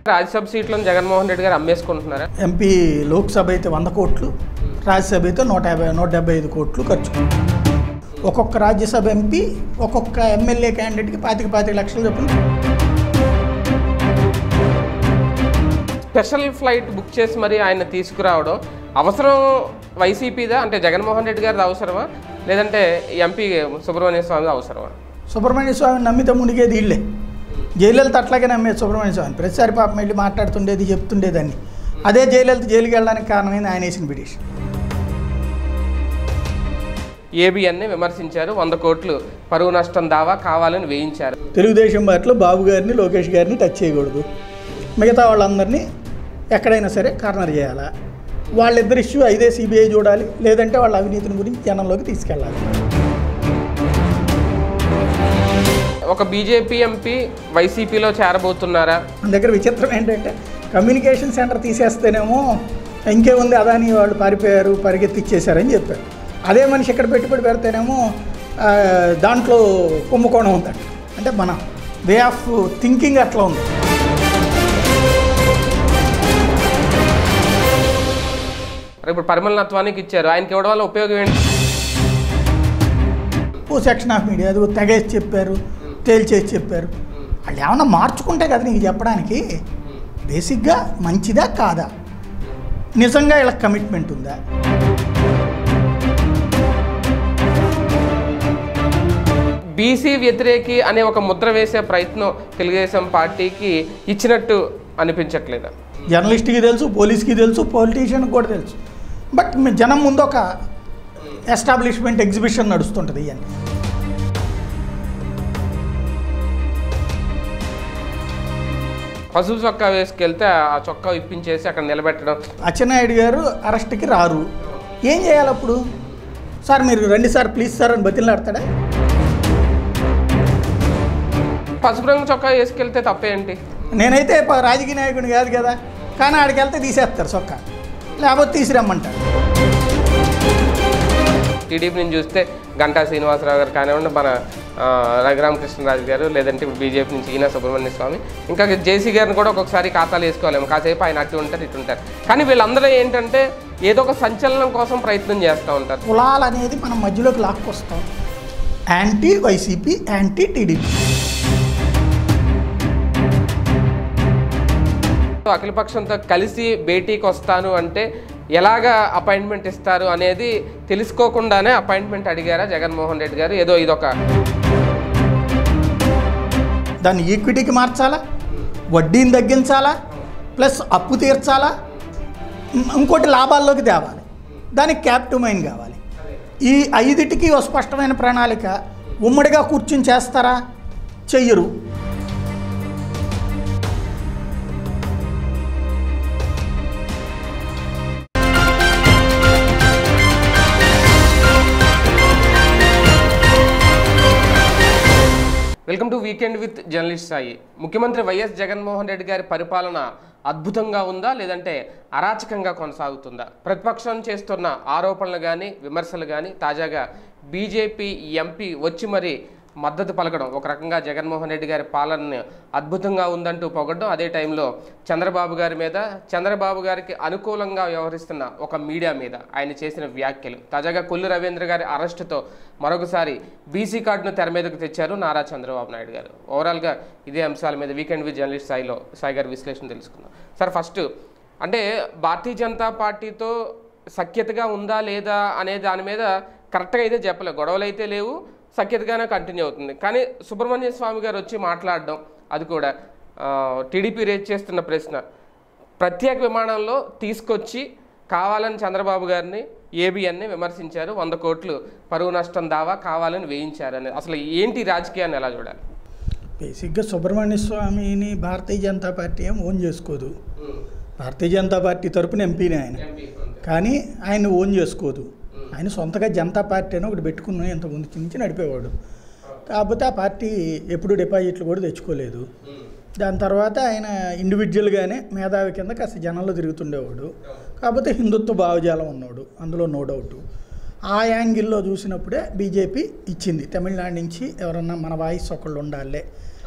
రాజ్యసభ సీట్లను జగన్మోహన్ రెడ్డి గారు అమ్మేసుకుంటున్నారా ఎంపీ లోక్సభ అయితే వంద కోట్లు రాజ్యసభ అయితే నూట యాభై నూట డెబ్బై ఐదు కోట్లు ఖర్చు ఒక్కొక్క రాజ్యసభ ఎంపీ ఒక్కొక్క ఎమ్మెల్యే క్యాండిడేట్కి పాతిక పాతిక లక్షలు చొప్పున స్పెషల్ ఫ్లైట్ బుక్ చేసి మరి ఆయన తీసుకురావడం అవసరం వైసీపీదా అంటే జగన్మోహన్ రెడ్డి గారిది అవసరమా లేదంటే ఎంపీ సుబ్రహ్మణ్య స్వామిది అవసరమా సుబ్రహ్మణ్య స్వామిని నమ్మితే మునిగేది ఇల్లే జయలలిత అట్లాగే నమ్మేది సుబ్రహ్మణ్య స్వామిని ప్రతిసారి పాపం వెళ్ళి మాట్లాడుతుండేది చెప్తుండేదాన్ని అదే జయలలిత జైలుకి వెళ్ళడానికి కారణమైంది ఆయన వేసిన పిటిషన్ ఏబిఎన్ని విమర్శించారు వంద కోట్లు పరువు నష్టం దావా కావాలని వేయించారు తెలుగుదేశం పార్టీలో బాబు గారిని లోకేష్ గారిని టచ్ చేయకూడదు మిగతా వాళ్ళందరినీ ఎక్కడైనా సరే కార్నర్ చేయాలా వాళ్ళిద్దరి ఇష్యూ ఐదే సిబిఐ చూడాలి లేదంటే వాళ్ళ అవినీతిని గురించి జనంలోకి తీసుకెళ్ళాలి ఒక బీజేపీ ఎంపీ వైసీపీలో చేరబోతున్నారా మన దగ్గర విచిత్రం ఏంటంటే కమ్యూనికేషన్ సెంటర్ తీసేస్తేనేమో ఇంకేముంది అదాని వాళ్ళు పారిపోయారు పరిగెత్తిచ్చేశారని చెప్పారు అదే మనిషి ఇక్కడ పెట్టుబడి పెడితేనేమో ఆ, దాంట్లో కుంభకోణం ఉందట అంటే మన వే ఆఫ్ థింకింగ్ అట్లా ఉంది మరి ఇప్పుడు పరిమళ నత్వానికి ఇచ్చారు ఆయనకి ఇవ్వడం వల్ల ఉపయోగం ఏంటి ఓ సెక్షన్ ఆఫ్ మీడియా అది తెగేసి చెప్పారు తేల్చేసి చెప్పారు వాళ్ళు ఏమన్నా మార్చుకుంటే కదా నీకు చెప్పడానికి బేసిక్గా మంచిదా కాదా నిజంగా వీళ్ళకి కమిట్మెంట్ ఉందా బీసీ వ్యతిరేకి అనే ఒక ముద్ర వేసే ప్రయత్నం తెలుగుదేశం పార్టీకి ఇచ్చినట్టు అనిపించట్లేదా జర్నలిస్ట్కి తెలుసు పోలీస్కి తెలుసు పొలిటీషియన్కి కూడా తెలుసు బట్ మీ జనం ముందు ఒక ఎస్టాబ్లిష్మెంట్ ఎగ్జిబిషన్ నడుస్తుంటుంది ఇవన్నీ పసుపు చొక్కా వేసుకెళ్తే ఆ చొక్కా ఇప్పించేసి అక్కడ నిలబెట్టడం అచ్చెన్నాయుడు గారు అరెస్ట్కి రారు ఏం చేయాలి అప్పుడు సార్ మీరు రండి సార్ ప్లీజ్ సార్ అని బతిలాడతాడా పసుపు రంగు చొక్కా వేసుకెళ్తే తప్పేంటి నేనైతే ప- రాజకీయ నాయకుడిని కాదు కదా కానీ ఆడికి వెళ్తే తీసేస్తారు సొక్క లేకపోతే తీసిరమ్మంటారు టీడీపీ నుంచి చూస్తే గంటా శ్రీనివాసరావు గారు కానివ్వండి మన ఆ, రఘురామకృష్ణరాజు గారు లేదంటే ఇప్పుడు బీజేపీ నుంచి ఈయన సుబ్రహ్మణ్య స్వామి ఇంకా జేసీ గారిని కూడా ఒక్కొక్కసారి ఖాతాలు వేసుకోలేము కాసేపు ఆయన అటు ఉంటారు ఇటు ఉంటారు కానీ వీళ్ళందరూ ఏంటంటే ఏదో ఒక సంచలనం కోసం ప్రయత్నం చేస్తూ ఉంటారు కులాలు అనేది మనం మధ్యలోకి లాక్కొస్తాం యాంటీ వైసీపీ యాంటీ టీడీపీ అఖిలపక్షంతో కలిసి భేటీకి వస్తాను అంటే ఎలాగా అపాయింట్మెంట్ ఇస్తారు అనేది తెలుసుకోకుండానే అపాయింట్మెంట్ అడిగారా జగన్మోహన్ రెడ్డి గారు ఏదో ఇదొక దాన్ని ఈక్విటీకి మార్చాలా వడ్డీని తగ్గించాలా ప్లస్ అప్పు తీర్చాలా ఇం- ఇంకోటి లాభాల్లోకి తేవాలి దానికి క్యాపిటల్ మైన్ కావాలి ఈ ఐదిటికి ఒక స్పష్టమైన ప్రణాళిక ఉమ్మడిగా కూర్చుని చేస్తారా చెయ్యరు welcome to weekend with journalist Sai ముఖ్యమంత్రి వైఎస్ జగన్మోహన్ రెడ్డి గారి పరిపాలన అద్భుతంగా ఉందా లేదంటే అరాచకంగా కొనసాగుతుందా ప్రతిపక్షం చేస్తున్న ఆరోపణలు కానీ విమర్శలు కానీ తాజాగా బీజేపీ ఎంపీ వచ్చి మరి మద్దతు పలకడం ఒక రకంగా జగన్మోహన్ రెడ్డి గారి పాలన అద్భుతంగా ఉందంటూ పొగడడం అదే టైంలో చంద్రబాబు గారి మీద చంద్రబాబు గారికి అనుకూలంగా వ్యవహరిస్తున్న ఒక మీడియా మీద ఆయన చేసిన వ్యాఖ్యలు తాజాగా కొల్లు రవీంద్ర గారి అరెస్టుతో మరొకసారి బీసీ కార్డును తెర మీదకు తెచ్చారు నారా చంద్రబాబు నాయుడు గారు ఓవరాల్గా ఇదే అంశాల మీద వీకెండ్ విత్ జర్నలిస్ట్ స్థాయిలో సాయి గారి విశ్లేషణ తెలుసుకుందాం సార్ ఫస్ట్ అంటే భారతీయ జనతా పార్టీతో సఖ్యతగా ఉందా లేదా అనే దాని మీద కరెక్ట్గా అయితే చెప్పలేదు గొడవలు అయితే లేవు సఖ్యతగానే కంటిన్యూ అవుతుంది కానీ సుబ్రహ్మణ్య స్వామి గారు వచ్చి మాట్లాడడం అది కూడా టీడీపీ రేజ్ చేస్తున్న ప్రశ్న ప్రత్యేక విమానంలో తీసుకొచ్చి కావాలని చంద్రబాబు గారిని ఏబిఎన్ని విమర్శించారు వంద కోట్లు పరువు నష్టం దావా కావాలని వేయించారు అనేది అసలు ఏంటి ఈ రాజకీయాన్ని ఎలా చూడాలి బేసిక్గా సుబ్రహ్మణ్య స్వామిని భారతీయ జనతా పార్టీ ఏం ఓన్ చేసుకోదు భారతీయ జనతా పార్టీ తరపున ఎంపీనే ఆయన కానీ ఆయన ఓన్ చేసుకోదు ఆయన సొంతగా జనతా పార్టీ అని ఒకటి పెట్టుకున్న ఇంత ముందు నుంచి నడిపేవాడు కాకపోతే ఆ పార్టీ ఎప్పుడు డిపాజిట్లు కూడా తెచ్చుకోలేదు దాని తర్వాత ఆయన ఇండివిజువల్గానే మేధావి కింద కాస్త జనంలో తిరుగుతుండేవాడు కాకపోతే హిందుత్వ భావజాలం ఉన్నాడు అందులో నో డౌట్ ఆ యాంగిల్లో చూసినప్పుడే బీజేపీ ఇచ్చింది తమిళనాడు నుంచి ఎవరన్నా మన వాయిస్ ఒకళ్ళు ఉండాలే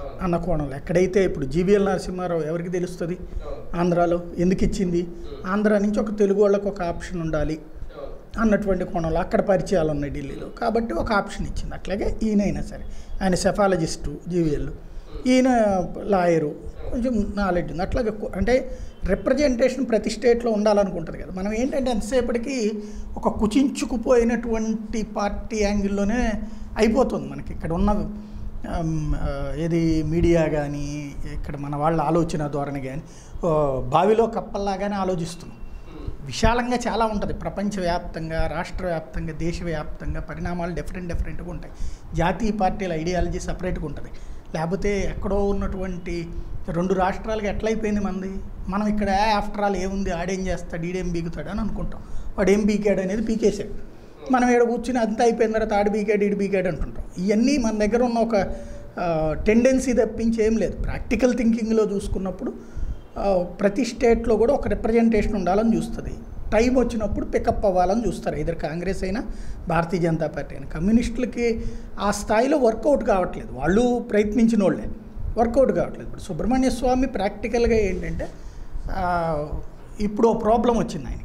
అన్న కోణంలో ఎక్కడైతే ఇప్పుడు జీవీఎల్ నరసింహారావు ఎవరికి తెలుస్తుంది ఆంధ్రాలో ఎందుకు ఇచ్చింది ఆంధ్రా నుంచి ఒక తెలుగు వాళ్ళకు ఒక ఆప్షన్ ఉండాలి అన్నటువంటి కోణంలో అక్కడ పరిచయాలు ఉన్నాయి ఢిల్లీలో కాబట్టి ఒక ఆప్షన్ ఇచ్చింది అట్లాగే ఈయనైనా సరే ఆయన సెఫాలజిస్టు జీవీఎల్ ఈయన లాయరు కొంచెం నాలెడ్జ్ ఉంది అట్లాగే కొ- అంటే రిప్రజెంటేషన్ ప్రతి స్టేట్లో ఉండాలనుకుంటుంది కదా మనం ఏంటంటే ఎంతసేపటికి ఒక కుచించుకుపోయినటువంటి పార్టీ యాంగిల్లోనే అయిపోతుంది మనకి ఇక్కడ ఉన్న ఆమ్, ఆ, ఏది మీడియా కానీ ఇక్కడ మన వాళ్ళ ఆలోచన ధోరణి కానీ బావిలో కప్పల్లాగానే ఆలోచిస్తున్నాం విశాలంగా చాలా ఉంటుంది ప్రపంచవ్యాప్తంగా రాష్ట్ర వ్యాప్తంగా దేశవ్యాప్తంగా పరిణామాలు డిఫరెంట్ డిఫరెంట్గా ఉంటాయి జాతీయ పార్టీల ఐడియాలజీ సపరేట్గా ఉంటుంది లేకపోతే ఎక్కడో ఉన్నటువంటి రెండు రాష్ట్రాలకి ఎట్లయిపోయింది మంది మనం ఇక్కడ ఆఫ్టర్ ఆల్ ఏముంది ఆడేం చేస్తాడు ఈడేం బీగుతాడు అని అనుకుంటాం వాడు ఏం బీకాడు అనేది పీకేశాడు మనం ఇక్కడ కూర్చుని అంతా అయిపోయిన తర్వాత ఆడు బీకాడు ఈడు బీకాడు అంటుంటాం ఇవన్నీ మన దగ్గర ఉన్న ఒక టెండెన్సీ తప్పించి ఏం లేదు ప్రాక్టికల్ థింకింగ్లో చూసుకున్నప్పుడు ఆ, ప్రతి స్టేట్లో కూడా ఒక రిప్రజెంటేషన్ ఉండాలని చూస్తుంది టైం వచ్చినప్పుడు పికప్ అవ్వాలని చూస్తారు ఇద్దరు కాంగ్రెస్ అయినా భారతీయ జనతా పార్టీ అయినా కమ్యూనిస్టులకి ఆ స్థాయిలో వర్కౌట్ కావట్లేదు వాళ్ళు ప్రయత్నించిన వాళ్ళే వర్కౌట్ కావట్లేదు ఇప్పుడు సుబ్రహ్మణ్య స్వామి ప్రాక్టికల్గా ఏంటంటే ఆ, ఇప్పుడు ఓ ప్రాబ్లం వచ్చింది ఆయనకి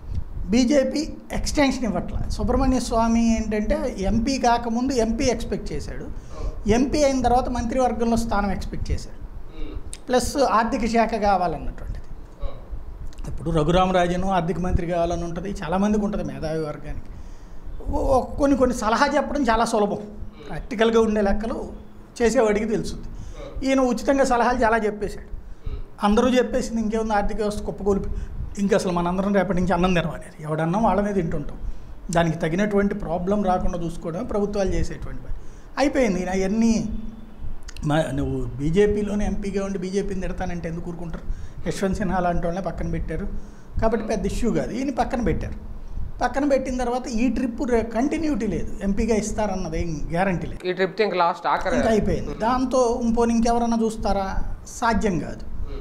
బీజేపీ ఎక్స్టెన్షన్ ఇవ్వట్ల సుబ్రహ్మణ్య స్వామి ఏంటంటే ఎంపీ కాకముందు ఎంపీ ఎక్స్పెక్ట్ చేశాడు ఎంపీ అయిన తర్వాత మంత్రివర్గంలో స్థానం ఎక్స్పెక్ట్ చేశాడు ప్లస్ ఆర్థిక శాఖ కావాలన్నటువంటిది ఇప్పుడు రఘురామరాజను ఆర్థిక మంత్రి కావాలని ఉంటుంది చాలామందికి ఉంటుంది మేధావి వర్గానికి ఓ- ఓ కొన్ని కొన్ని సలహా చెప్పడం చాలా సులభం ప్రాక్టికల్గా ఉండే లెక్కలు చేసేవాడికి తెలుస్తుంది ఈయన ఉచితంగా సలహాలు చాలా చెప్పేశాడు అందరూ చెప్పేసింది ఇంకేముంది ఆర్థిక వ్యవస్థ కుప్పగొలిపి ఇంకా అసలు మనందరం రేపటి నుంచి అన్నం తినమనేది ఎవడన్నా వాళ్ళ మీద తింటుంటాం దానికి తగినటువంటి ప్రాబ్లం రాకుండా చూసుకోవడమే ప్రభుత్వాలు చేసేటువంటి పని అయిపోయింది ఈయన అవన్నీ మా నువ్వు బీజేపీలోనే ఎంపీగా ఉండి బీజేపీని తిడతానంటే ఎందుకు ఊరుకుంటారు యశ్వంత్ సిన్హా లాంటి వాళ్ళని పక్కన పెట్టారు కాబట్టి పెద్ద ఇష్యూ కాదు ఈయన పక్కన పెట్టారు పక్కన పెట్టిన తర్వాత ఈ ట్రిప్ కంటిన్యూటీ లేదు ఎంపీగా ఇస్తారన్నది ఏం గ్యారంటీ లేదు ఈ ట్రిప్ ఇంకా లాస్ట్ ఆఖరి ఇంకా అయిపోయింది దాంతో ఇంపోని ఇంకెవరన్నా చూస్తారా సాధ్యం కాదు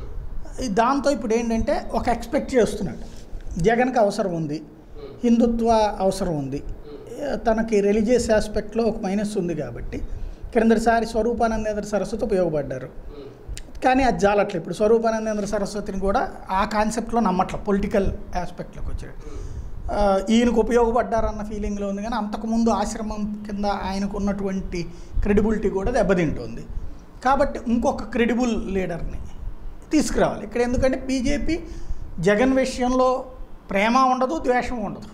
ఈ దాంతో ఇప్పుడు ఏంటంటే ఒక ఎక్స్పెక్ట్ చేస్తున్నాడు జగన్కి అవసరం ఉంది హిందుత్వ అవసరం ఉంది ఏ, తనకి రిలీజియస్ ఆస్పెక్ట్లో ఒక మైనస్ ఉంది కాబట్టి క్రిందటిసారి స్వరూపానందేంద్ర సరస్వతి ఉపయోగపడ్డారు కానీ అది జాలట్లే ఇప్పుడు స్వరూపానందేంద్ర సరస్వతిని కూడా ఆ కాన్సెప్ట్లో నమ్మట్ల పొలిటికల్ ఆస్పెక్ట్లోకి వచ్చాడు ఆ, ఈయనకు ఉపయోగపడ్డారన్న ఫీలింగ్లో ఉంది కానీ అంతకుముందు ఆశ్రమం కింద ఆయనకు ఉన్నటువంటి క్రెడిబిలిటీ కూడా దెబ్బతింటుంది కాబట్టి ఇంకొక క్రెడిబుల్ లీడర్ని తీసుకురావాలి ఇక్కడ ఎందుకంటే బీజేపీ జగన్ విషయంలో ప్రేమ ఉండదు ద్వేషం ఉండదు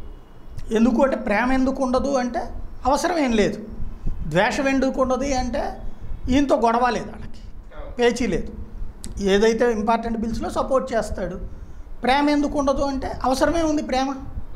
ఎందుకు అంటే ప్రేమ ఎందుకు ఉండదు అంటే అవసరం ఏం లేదు ద్వేషం ఎందుకు ఉండదు అంటే ఈయనతో గొడవ లేదు వాళ్ళకి పేచీ లేదు ఏదైతే ఇంపార్టెంట్ బిల్స్లో సపోర్ట్ చేస్తాడు ప్రేమ ఎందుకు ఉండదు అంటే అవసరమే ఉంది ప్రేమ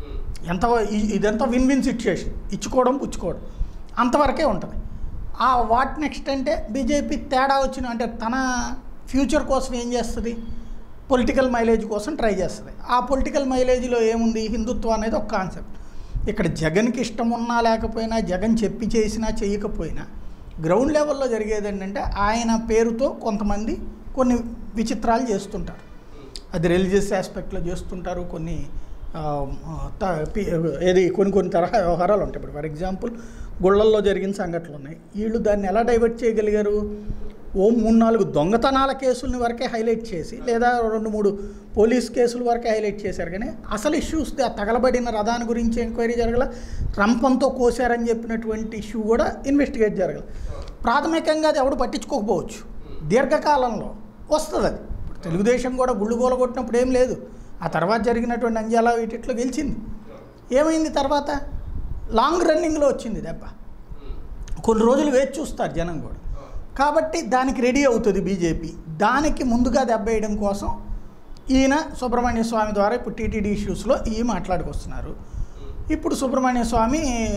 ఎంత ఇ- ఇదంతా విన్ విన్ సిచ్యుయేషన్ ఇచ్చుకోవడం పుచ్చుకోవడం అంతవరకే ఉంటుంది ఆ వాట్ నెక్స్ట్ అంటే బీజేపీ తేడా వచ్చిన అంటే తన ఫ్యూచర్ కోసం ఏం చేస్తుంది పొలిటికల్ మైలేజ్ కోసం ట్రై చేస్తుంది ఆ పొలిటికల్ మైలేజ్లో ఏముంది హిందుత్వం అనేది ఒక కాన్సెప్ట్ ఇక్కడ జగన్కి ఇష్టం ఉన్నా లేకపోయినా జగన్ చెప్పి చేసినా చేయకపోయినా గ్రౌండ్ లెవెల్లో జరిగేది ఏంటంటే ఆయన పేరుతో కొంతమంది కొన్ని విచిత్రాలు చేస్తుంటారు అది రిలీజియస్ ఆస్పెక్ట్లో చేస్తుంటారు కొన్ని ఆ, త- పి- ఏది కొన్ని కొన్ని తరహా వ్యవహారాలు ఉంటాయి ఇప్పుడు ఫర్ ఎగ్జాంపుల్ గుళ్ళల్లో జరిగిన సంఘటనలు ఉన్నాయి వీళ్ళు దాన్ని ఎలా డైవర్ట్ చేయగలిగారు ఓ మూడు నాలుగు దొంగతనాల కేసుల్ని వరకే హైలైట్ చేసి లేదా రెండు మూడు పోలీస్ కేసుల వరకే హైలైట్ చేశారు కానీ అసలు ఇష్యూస్ ఆ తగలబడిన రథాన్ని గురించి ఎంక్వైరీ జరగల రంపంతో కోసారని చెప్పినటువంటి ఇష్యూ కూడా ఇన్వెస్టిగేట్ జరగల ప్రాథమికంగా అది ఎవడు పట్టించుకోకపోవచ్చు దీర్ఘకాలంలో వస్తుంది అది ఇప్పుడు తెలుగుదేశం కూడా గుళ్ళు గోలగొట్టినప్పుడు ఏం లేదు ఆ తర్వాత జరిగినటువంటి అంజాల వీటిట్లో గెలిచింది ఏమైంది తర్వాత లాంగ్ రన్నింగ్లో వచ్చింది దెబ్బ కొన్ని రోజులు వేచి చూస్తారు జనం కూడా కాబట్టి దానికి రెడీ అవుతుంది బీజేపీ దానికి ముందుగా దెబ్బ వేయడం కోసం ఈయన సుబ్రహ్మణ్య స్వామి ద్వారా ఇప్పుడు టీటీడీ ఇష్యూస్లో ఈ మాట్లాడుకొస్తున్నారు ఇప్పుడు సుబ్రహ్మణ్య స్వామి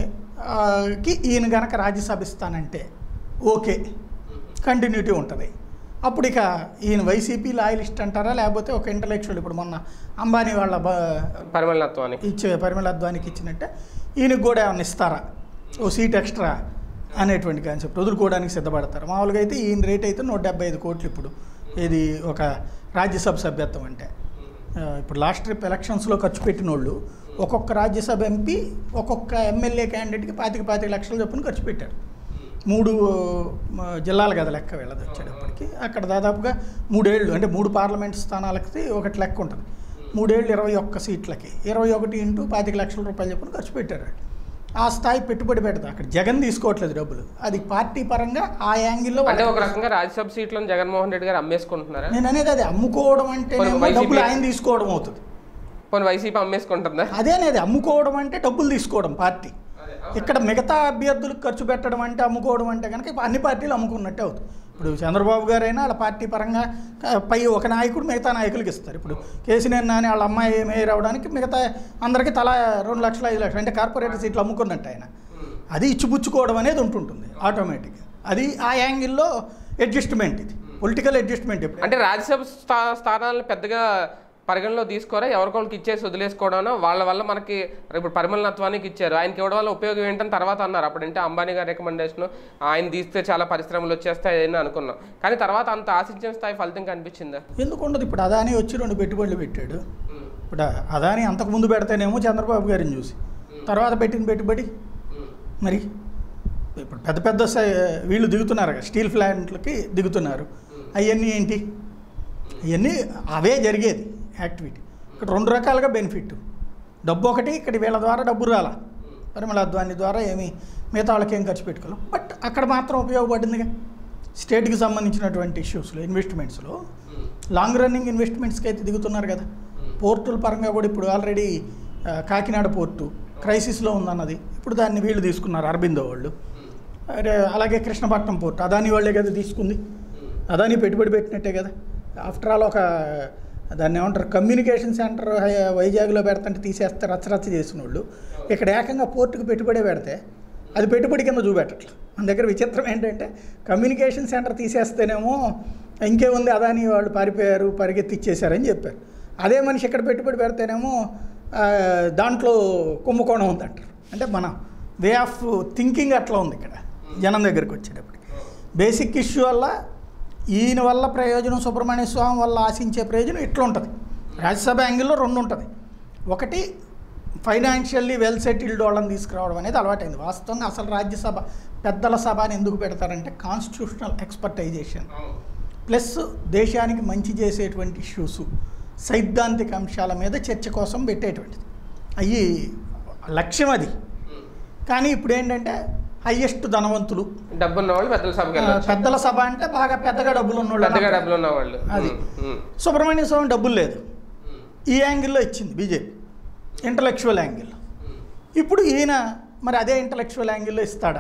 ఆ, కి ఈయన గనక రాజ్యసభ ఇస్తానంటే ఓకే కంటిన్యూటీ ఉంటుంది అప్పుడు ఇక ఈయన వైసీపీ లాయలిస్ట్ అంటారా లేకపోతే ఒక ఇంటలెక్చువల్ ఇప్పుడు మొన్న అంబానీ వాళ్ళ బ పరిమళత్వానికి ఇచ్చే పరిమళ అద్వానికి ఇచ్చినట్టే ఈయనకు కూడా ఏమైనా ఇస్తారా ఓ సీట్ ఎక్స్ట్రా అనేటువంటి కాన్సెప్ట్ వదులుకోవడానికి సిద్ధపడతారు మామూలుగా అయితే ఈయన రేట్ అయితే నూట డెబ్బై ఐదు కోట్లు ఇప్పుడు ఇది ఒక రాజ్యసభ సభ్యత్వం అంటే ఆ, ఇప్పుడు లాస్ట్ ట్రిప్ ఎలక్షన్స్లో ఖర్చు పెట్టిన వాళ్ళు ఒక్కొక్క రాజ్యసభ ఎంపీ ఒక్కొక్క ఎమ్మెల్యే క్యాండిడేట్కి పాతిక పాతిక లక్షల చొప్పున ఖర్చు పెట్టారు మూడు మ, జిల్లాలు కదా లెక్క వీళ్ళది వచ్చేటప్పటికి అక్కడ దాదాపుగా మూడేళ్ళు అంటే మూడు పార్లమెంట్ స్థానాలకి ఒకటి లెక్క ఉంటుంది మూడేళ్ళు ఇరవై ఒక్క సీట్లకి ఇరవై ఒకటి ఇంటూ పాతిక లక్షల రూపాయలు చెప్పిన ఖర్చు పెట్టారు ఆ స్థాయి పెట్టుబడి పెడతా అక్కడ జగన్ తీసుకోవట్లేదు డబ్బులు అది పార్టీ పరంగా ఆ యాంగిల్లో అంటే ఒక రకంగా రాజ్యసభ సీట్లను జగన్మోహన్ రెడ్డి గారు అమ్మేసుకుంటున్నారా నేను అనేది అది అమ్ముకోవడం అంటే మరి వైసీపీ- డబ్బులు ఆయన తీసుకోవడం అవుతుంది పోనీ వైసీపీ అమ్మేసుకుంటుందా అదేనేది అమ్ముకోవడం అంటే డబ్బులు తీసుకోవడం పార్టీ ఇక్కడ మిగతా అభ్యర్థులకు ఖర్చు పెట్టడం అంటే అమ్ముకోవడం అంటే కనుక ఇప్పుడు అన్ని పార్టీలు అమ్ముకున్నట్టే అవుతుంది ఇప్పుడు చంద్రబాబు గారైనా వాళ్ళ పార్టీ పరంగా క- పై ఒక నాయకుడు మిగతా నాయకులకి ఇస్తారు ఇప్పుడు కేసీఆర్ నాని వాళ్ళ అమ్మాయి మేయర్ అవడానికి మిగతా అందరికీ తలా రెండు లక్షలు ఐదు లక్షలు అంటే కార్పొరేటర్ సీట్లు అమ్ముకున్నట్టు ఆయన అది ఇచ్చిపుచ్చుకోవడం అనేది ఉంటుంటుంది ఆటోమేటిక్గా అది ఆ యాంగిల్లో అడ్జస్ట్మెంట్ ఇది పొలిటికల్ అడ్జస్ట్మెంట్ ఇప్పుడు అంటే రాజ్యసభ స్థా స్థానాలను పెద్దగా పరిగణలో తీసుకోరా ఎవరికొకరికి ఇచ్చేసి వదిలేసుకోవడం వాళ్ళ వల్ల మనకి ఇప్పుడు పరిమళనత్వానికి ఇచ్చారు ఆయనకి ఇవ్వడం వల్ల ఉపయోగం ఏంటని తర్వాత అన్నారు అప్పుడంటే అంబానీ గారి రికమెండేషన్ ఆయన తీస్తే చాలా పరిశ్రమలు వచ్చేస్తాయి అని అనుకున్నాం కానీ తర్వాత అంత ఆశించిన స్థాయి ఫలితం కనిపించిందా ఎందుకు ఉండదు ఇప్పుడు అదాని వచ్చి రెండు పెట్టుబడులు పెట్టాడు ఇప్పుడు అదాని అంతకుముందు పెడితేనేమో చంద్రబాబు గారిని చూసి తర్వాత పెట్టిన పెట్టుబడి మరి ఇప్పుడు పెద్ద పెద్ద సై- వీళ్ళు దిగుతున్నారు కదా స్టీల్ ప్లాంట్లకి దిగుతున్నారు అవన్నీ ఏంటి అవన్నీ అవే జరిగేది యాక్టివిటీ ఇక్కడ రెండు రకాలుగా బెనిఫిట్ డబ్బు ఒకటి ఇక్కడ వీళ్ళ ద్వారా డబ్బు రాలా పరిమళ అద్వాని ద్వారా ఏమి మిగతా వాళ్ళకి ఏం ఖర్చు పెట్టుకోలేం బట్ అక్కడ మాత్రం ఉపయోగపడిందిగా స్టేట్కి సంబంధించినటువంటి ఇష్యూస్లో ఇన్వెస్ట్మెంట్స్లో లాంగ్ రన్నింగ్ ఇన్వెస్ట్మెంట్స్కి అయితే దిగుతున్నారు కదా పోర్టుల పరంగా కూడా ఇప్పుడు ఆల్రెడీ ఆ, కాకినాడ పోర్టు క్రైసిస్లో ఉందన్నది ఇప్పుడు దాన్ని వీళ్ళు తీసుకున్నారు అరబిందో వాళ్ళు అరే, అలాగే కృష్ణపట్నం పోర్టు అదాని వాళ్ళే కదా తీసుకుంది అదాని పెట్టుబడి పెట్టినట్టే కదా ఆఫ్టర్ ఆల్ ఒక దాన్ని ఏమంటారు కమ్యూనికేషన్ సెంటర్ హై- వైజాగ్లో పెడతంటే తీసేస్తే రచ్చరచ్చ చేసిన వాళ్ళు ఇక్కడ ఏకంగా పోర్టుకు పెట్టుబడే పెడితే అది పెట్టుబడి కింద చూపెట్టట్లేదు మన దగ్గర విచిత్రం ఏంటంటే కమ్యూనికేషన్ సెంటర్ తీసేస్తేనేమో ఇంకేముంది అదాని వాళ్ళు పారిపోయారు పరిగెత్తిచ్చేశారని చెప్పారు అదే మనిషి ఇక్కడ పెట్టుబడి పెడితేనేమో ఆ, దాంట్లో కుంభకోణం ఉందంటారు అంటే మన వే ఆఫ్ థింకింగ్ అట్లా ఉంది ఇక్కడ జనం దగ్గరికి వచ్చేటప్పటికి బేసిక్ ఇష్యూ వల్ల ఈయన వల్ల ప్రయోజనం సుబ్రహ్మణ్య స్వామి వల్ల ఆశించే ప్రయోజనం ఇట్లా ఉంటుంది రాజ్యసభ యాంగిల్లో రెండు ఉంటుంది ఒకటి ఫైనాన్షియల్లీ వెల్ సెటిల్డ్ వాళ్ళని తీసుకురావడం అనేది అలవాటైంది వాస్తవంగా అసలు రాజ్యసభ పెద్దల సభ అని ఎందుకు పెడతారంటే కాన్స్టిట్యూషనల్ ఎక్స్పర్టైజేషన్ ప్లస్ దేశానికి మంచి చేసేటువంటి ఇష్యూస్ సైద్ధాంతిక అంశాల మీద చర్చ కోసం పెట్టేటువంటిది అయ్యి లక్ష్యం అది కానీ ఇప్పుడు ఏంటంటే హయ్యెస్ట్ ధనవంతులు డబ్బున్న వాళ్ళు పెద్దల సభకి ఆ, వెళ్ళొచ్చు పెద్దల సభ అంటే బాగా పెద్దగా డబ్బులు ఉన్న పెద్దగా వాళ్ళు డబ్బులు ఉన్న వాళ్ళు అది. ఉమ్, ఉమ్, సుబ్రహ్మణ్య స్వామి డబ్బులు లేదు ఈ యాంగిల్లో ఇచ్చింది బీజేపీ ఇంటలెక్చువల్ యాంగిల్ ఇప్పుడు ఈయన మరి అదే ఇంటలెక్చువల్ యాంగిల్లో ఇస్తాడా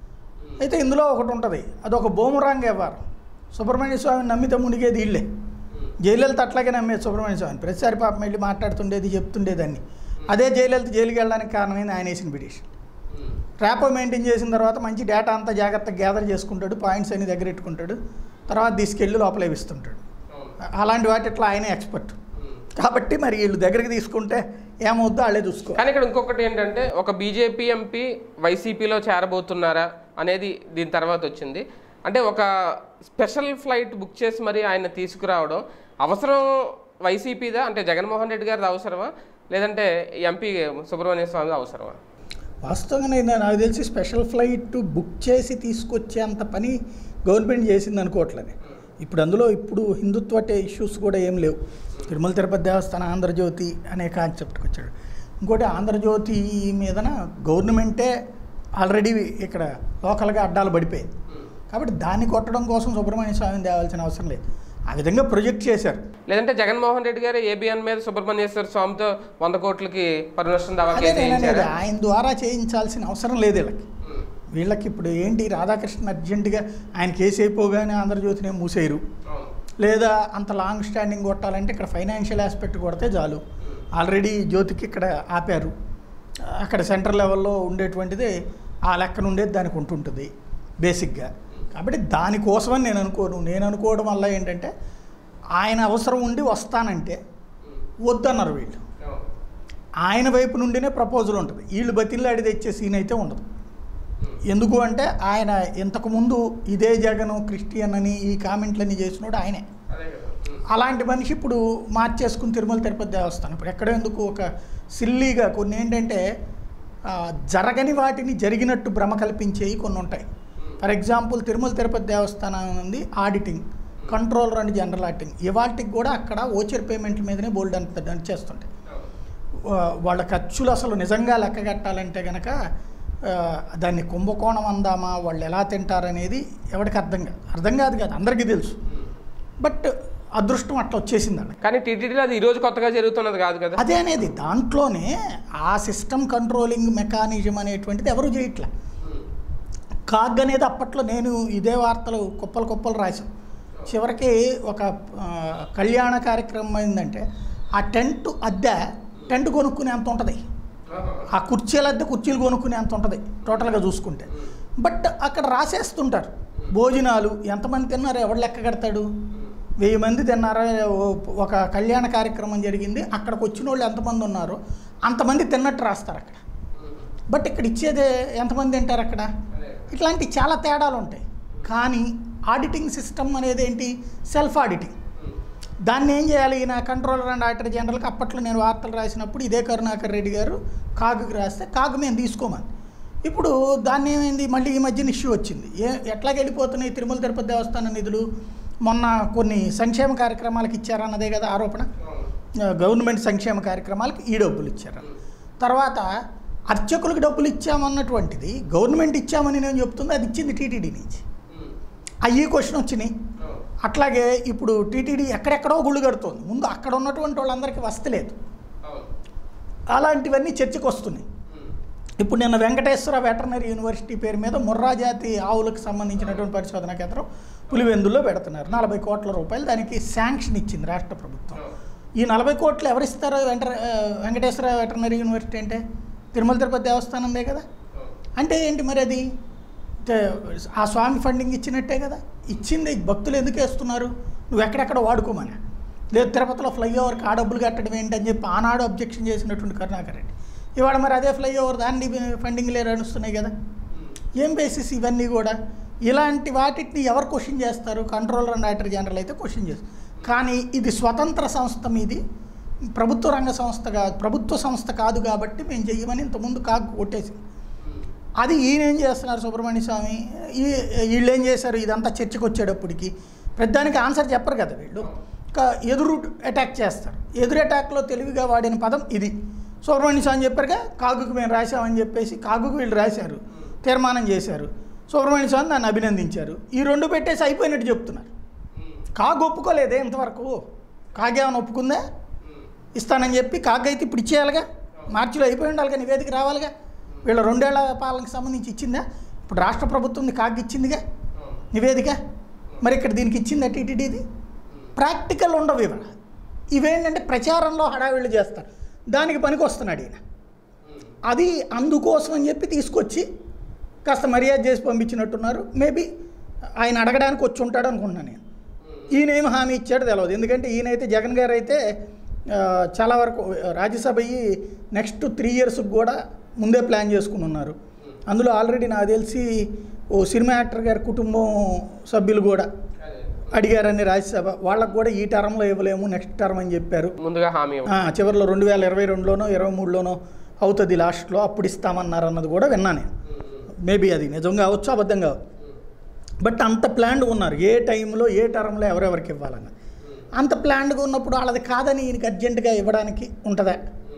అయితే ఇందులో ఒకటి ఉంటుంది అదొక బోమరాంగ్ వ్యవహారం సుబ్రహ్మణ్య స్వామిని నమ్మితే మునిగేది వీళ్ళే జయలలిత అట్లాగే నమ్మేది సుబ్రహ్మణ్య స్వామిని ప్రతిసారి పాపం వెళ్ళి మాట్లాడుతుండేది చెప్తుండేదాన్ని అదే జయలలిత జైలుకి వెళ్ళడానికి కారణమైంది ఆయన వేసిన పిటిషన్ ర్యాపో మెయింటైన్ చేసిన తర్వాత మంచి డేటా అంతా జాగ్రత్తగా గ్యాదర్ చేసుకుంటాడు పాయింట్స్ అన్ని దగ్గర పెట్టుకుంటాడు తర్వాత తీసుకెళ్ళి లోపల ఇస్తుంటాడు అలాంటి వాటి ఇట్లా ఆయనే ఎక్స్పర్ట్ కాబట్టి మరి వీళ్ళు దగ్గరికి తీసుకుంటే ఏమవుద్దో వాళ్ళే చూసుకో కానీ ఇక్కడ ఇంకొకటి ఏంటంటే ఒక బీజేపీ ఎంపీ వైసీపీలో చేరబోతున్నారా అనేది దీని తర్వాత వచ్చింది అంటే ఒక స్పెషల్ ఫ్లైట్ బుక్ చేసి మరి ఆయన తీసుకురావడం అవసరం వైసీపీదా అంటే జగన్మోహన్ రెడ్డి గారిది అవసరమా లేదంటే ఎంపీ సుబ్రహ్మణ్య స్వామి అవసరమా వాస్తవంగా నేను నాకు తెలిసి స్పెషల్ ఫ్లైట్ బుక్ చేసి తీసుకొచ్చేంత పని గవర్నమెంట్ చేసింది అనుకోవట్లేదు ఇప్పుడు అందులో ఇప్పుడు హిందుత్వ ఇష్యూస్ కూడా ఏం లేవు తిరుమల తిరుపతి దేవస్థానం ఆంధ్రజ్యోతి అనే కాన్సెప్ట్కి వచ్చాడు ఇంకోటి ఆంధ్రజ్యోతి మీదన గవర్నమెంటే ఆల్రెడీ ఇక్కడ లోకల్గా అడ్డాలు పడిపోయాయి కాబట్టి దాన్ని కొట్టడం కోసం సుబ్రహ్మణ్య స్వామిని తేవాల్సిన అవసరం లేదు ఆ విధంగా ప్రొజెక్ట్ చేశారు లేదంటే జగన్మోహన్ రెడ్డి గారు ఏబిఎన్ మీద సుబ్రహ్మణ్యేశ్వర స్వామితో వంద కోట్లకి పర్మిషన్ దావా అదే కేసు నేను అనేది వేయించారా ఆయన ద్వారా చేయించాల్సిన అవసరం లేదు వీళ్ళకి వీళ్ళకి ఇప్పుడు ఏంటి రాధాకృష్ణ అర్జెంటుగా ఆయన కేసు అయిపోగానే ఆంధ్రజ్యోతిని ఏం మూసేయరు లేదా అంత లాంగ్ స్టాండింగ్ కొట్టాలంటే ఇక్కడ ఫైనాన్షియల్ ఆస్పెక్ట్ కొడితే చాలు ఆల్రెడీ జ్యోతికి ఇక్కడ ఆపారు అక్కడ సెంట్రల్ లెవెల్లో ఉండేటువంటిది ఆ లెక్కన ఉండేది దానికి ఉంటుంటుంది బేసిక్గా కాబట్టి దానికోసమని నేను అనుకోను నేను అనుకోవడం వల్ల ఏంటంటే ఆయన అవసరం ఉండి వస్తానంటే వద్దన్నారు వీళ్ళు ఆయన వైపు నుండినే ప్రపోజల్ ఉంటుంది వీళ్ళు బతిల్లాడి తెచ్చే సీన్ అయితే ఉండదు ఎందుకు అంటే ఆయన ఇంతకుముందు ఇదే జగను క్రిస్టియన్ అని ఈ కామెంట్లన్నీ చేసినోడు ఆయనే అలాంటి మనిషి ఇప్పుడు మార్చేసుకుని తిరుమల తిరుపతి దేవస్థానం ఇప్పుడు ఎక్కడ ఎందుకు ఒక సిల్లీగా కొన్ని ఏంటంటే ఆ, జరగని వాటిని జరిగినట్టు భ్రమ కల్పించేవి కొన్ని ఉంటాయి ఫర్ ఎగ్జాంపుల్ తిరుమల తిరుపతి దేవస్థానం ఉంది auditing controller and general auditing ఇవాటికి కూడా అక్కడ ఓచర్ పేమెంట్ల మీదనే బోల్డ్ అంత అని చేస్తుంటాయి వా- వాళ్ళ ఖర్చులు అసలు నిజంగా లెక్క కట్టాలంటే కనుక ఆ, దాన్ని కుంభకోణం అందామా వాళ్ళు ఎలా తింటారనేది ఎవరికి అర్థం కాదు అర్థం కాదు కాదు అందరికీ తెలుసు బట్ అదృష్టం అట్లా వచ్చేసింది వాళ్ళకి కానీ టీటీడీలో అది ఈ రోజు కొత్తగా జరుగుతున్నది కాదు కదా అదే అనేది దాంట్లోనే ఆ సిస్టమ్ కంట్రోలింగ్ మెకానిజం అనేటువంటిది ఎవరు చేయట్లే కాగ్ అనేది అప్పట్లో నేను ఇదే వార్తలు కుప్పలు కుప్పలు రాశాం చివరికి ఒక ఆ, కళ్యాణ కార్యక్రమం అయిందంటే ఆ టెంట్ అద్దె టెంట్ కొనుక్కునే అంత ఉంటుంది ఆ కుర్చీల అద్దె కుర్చీలు కొనుక్కునే అంత ఉంటుంది టోటల్గా చూసుకుంటే బట్ అక్కడ రాసేస్తుంటారు భోజనాలు ఎంతమంది తిన్నారు ఎవడు లెక్క కడతాడు వెయ్యి మంది తిన్నారా ఓ- ఒక కళ్యాణ కార్యక్రమం జరిగింది అక్కడికి వచ్చిన వాళ్ళు ఎంతమంది ఉన్నారో అంతమంది తిన్నట్టు రాస్తారు అక్కడ బట్ ఇక్కడ ఇచ్చేదే ఎంతమంది తింటారు అక్కడ ఇట్లాంటి చాలా తేడాలు ఉంటాయి కానీ ఆడిటింగ్ సిస్టమ్ అనేది ఏంటి సెల్ఫ్ ఆడిటింగ్ దాన్ని ఏం చేయాలి ఈయన కంట్రోలర్ అండ్ ఆడిటర్ జనరల్కి అప్పట్లో నేను వార్తలు రాసినప్పుడు ఇదే కరుణాకర్ రెడ్డి గారు కాగుకి రాస్తే కాగు మేము తీసుకోమని ఇప్పుడు దాన్ని ఏమైంది మళ్ళీ ఈ మధ్యన ఇష్యూ వచ్చింది ఏ ఎట్లాగ వెళ్ళిపోతున్నాయి తిరుమల తిరుపతి దేవస్థానం నిధులు మొన్న కొన్ని సంక్షేమ కార్యక్రమాలకు ఇచ్చారన్నదే కదా ఆరోపణ గవర్నమెంట్ సంక్షేమ కార్యక్రమాలకు ఈ డబ్బులు ఇచ్చారు తర్వాత అర్చకులకు డబ్బులు ఇచ్చామన్నటువంటిది గవర్నమెంట్ ఇచ్చామని నేను చెప్తుంది అది ఇచ్చింది టీటీడీ నుంచి అయ్యి క్వశ్చన్ వచ్చినాయి అట్లాగే ఇప్పుడు టీటీడీ ఎక్కడెక్కడో గుళ్ళు కడుతోంది ముందు అక్కడ ఉన్నటువంటి వాళ్ళందరికీ వస్తలేదు అలాంటివన్నీ చర్చకు వస్తున్నాయి ఇప్పుడు నిన్న వెంకటేశ్వర వెటర్నరీ యూనివర్సిటీ పేరు మీద ముర్రా జాతి ఆవులకు సంబంధించినటువంటి పరిశోధనా కేంద్రం పులివెందుల్లో పెడుతున్నారు నలభై కోట్ల రూపాయలు దానికి శాంక్షన్ ఇచ్చింది రాష్ట్ర ప్రభుత్వం ఈ నలభై కోట్లు ఎవరిస్తారో వెంట ఆ, వెంకటేశ్వర వెటర్నరీ యూనివర్సిటీ అంటే తిరుమల తిరుపతి దేవస్థానందే కదా అంటే ఏంటి మరి అది తే- ఆ స్వామి ఫండింగ్ ఇచ్చినట్టే కదా ఇచ్చింది భక్తులు ఎందుకు వేస్తున్నారు నువ్వు ఎక్కడెక్కడ వాడుకోమని లేదు తిరుపతిలో ఫ్లైఓవర్కి ఆ డబ్బులు కట్టడం ఏంటి అని చెప్పి ఆనాడు అబ్జెక్షన్ చేసినటువంటి కరుణాకర్ రెడ్డి ఇవాళ మరి అదే ఫ్లైఓవర్ దాన్ని ఫండింగ్ లేరు నడుస్తున్నాయి కదా ఏం బేసిస్ ఇవన్నీ కూడా ఇలాంటి వాటిని ఎవరు క్వశ్చన్ చేస్తారు కంట్రోలర్ అండ్ ఆడిటర్ జనరల్ అయితే క్వశ్చన్ చేస్తారు కానీ ఇది స్వతంత్ర సంస్థ మీది ప్రభుత్వ రంగ సంస్థ కాదు ప్రభుత్వ సంస్థ కాదు కాబట్టి మేము చెయ్యమని ఇంతకుముందు కాకు కొట్టేసి అది ఈయన ఏం చేస్తున్నారు సుబ్రహ్మణ్య స్వామి ఈ వీళ్ళు ఏం చేశారు ఇదంతా చర్చకు వచ్చేటప్పటికి ప్రతిదానికి ఆన్సర్ చెప్పరు కదా వీళ్ళు ఇంకా ఎదురు అటాక్ చేస్తారు ఎదురు అటాక్లో తెలివిగా వాడిన పదం ఇది సుబ్రహ్మణ్య స్వామి చెప్పారుగా కాగుకు మేము రాశామని చెప్పేసి కాగుకు వీళ్ళు రాశారు తీర్మానం చేశారు సుబ్రహ్మణ్య స్వామి నన్ను అభినందించారు ఈ రెండు పెట్టేసి అయిపోయినట్టు చెప్తున్నారు కాగు ఒప్పుకోలేదే ఇంతవరకు కాగేమని ఒప్పుకుందా ఇస్తానని చెప్పి కాగ్ అయితే ఇప్పుడు ఇచ్చేయాలిగా మార్చిలో అయిపోయి ఉండాలిగా నివేదిక రావాలిగా వీళ్ళ రెండేళ్ల పాలనకు సంబంధించి ఇచ్చిందా ఇప్పుడు రాష్ట్ర ప్రభుత్వం కాగ్ ఇచ్చిందిగా నివేదిక మరి ఇక్కడ దీనికి ఇచ్చిందా టీటీడీది ప్రాక్టికల్ ఉండవు ఇవాళ ఇవేంటంటే ప్రచారంలో హడావిళ్ళు చేస్తారు దానికి పనికి వస్తున్నాడు ఈయన అది అందుకోసం అని చెప్పి తీసుకొచ్చి కాస్త మర్యాద చేసి పంపించినట్టున్నారు మేబీ ఆయన అడగడానికి వచ్చి ఉంటాడు అనుకుంటున్నాను నేను ఈయన ఏం హామీ ఇచ్చాడో తెలియదు ఎందుకంటే ఈయనైతే జగన్ గారు అయితే ఆ, చాలా వరకు రాజ్యసభ అయ్యి నెక్స్ట్ త్రీ ఇయర్స్కి కూడా ముందే ప్లాన్ చేసుకుని ఉన్నారు అందులో ఆల్రెడీ నాకు తెలిసి ఓ సినిమా యాక్టర్ గారి కుటుంబం సభ్యులు కూడా అడిగారని రాజ్యసభ వాళ్ళకు కూడా ఈ టర్మ్లో ఇవ్వలేము నెక్స్ట్ టర్మ్ అని చెప్పారు ముందుగా హామీ ఇవ్వండి. ఆ, చివరిలో రెండు వేల ఇరవై రెండులోనో ఇరవై మూడులోనో అవుతుంది లాస్ట్లో అప్పుడు ఇస్తామన్నారు అన్నది కూడా విన్నా నేను మేబీ అది నిజం కావచ్చు అబద్ధం కావచ్చు బట్ అంత ప్లాన్డ్ ఉన్నారు ఏ టైంలో ఏ టర్మ్లో ఎవరెవరికి ఇవ్వాలన్నది అంత ప్లాన్డ్గా ఉన్నప్పుడు వాళ్ళది కాదని ఈయనకి అర్జెంటుగా ఇవ్వడానికి ఉంటుందా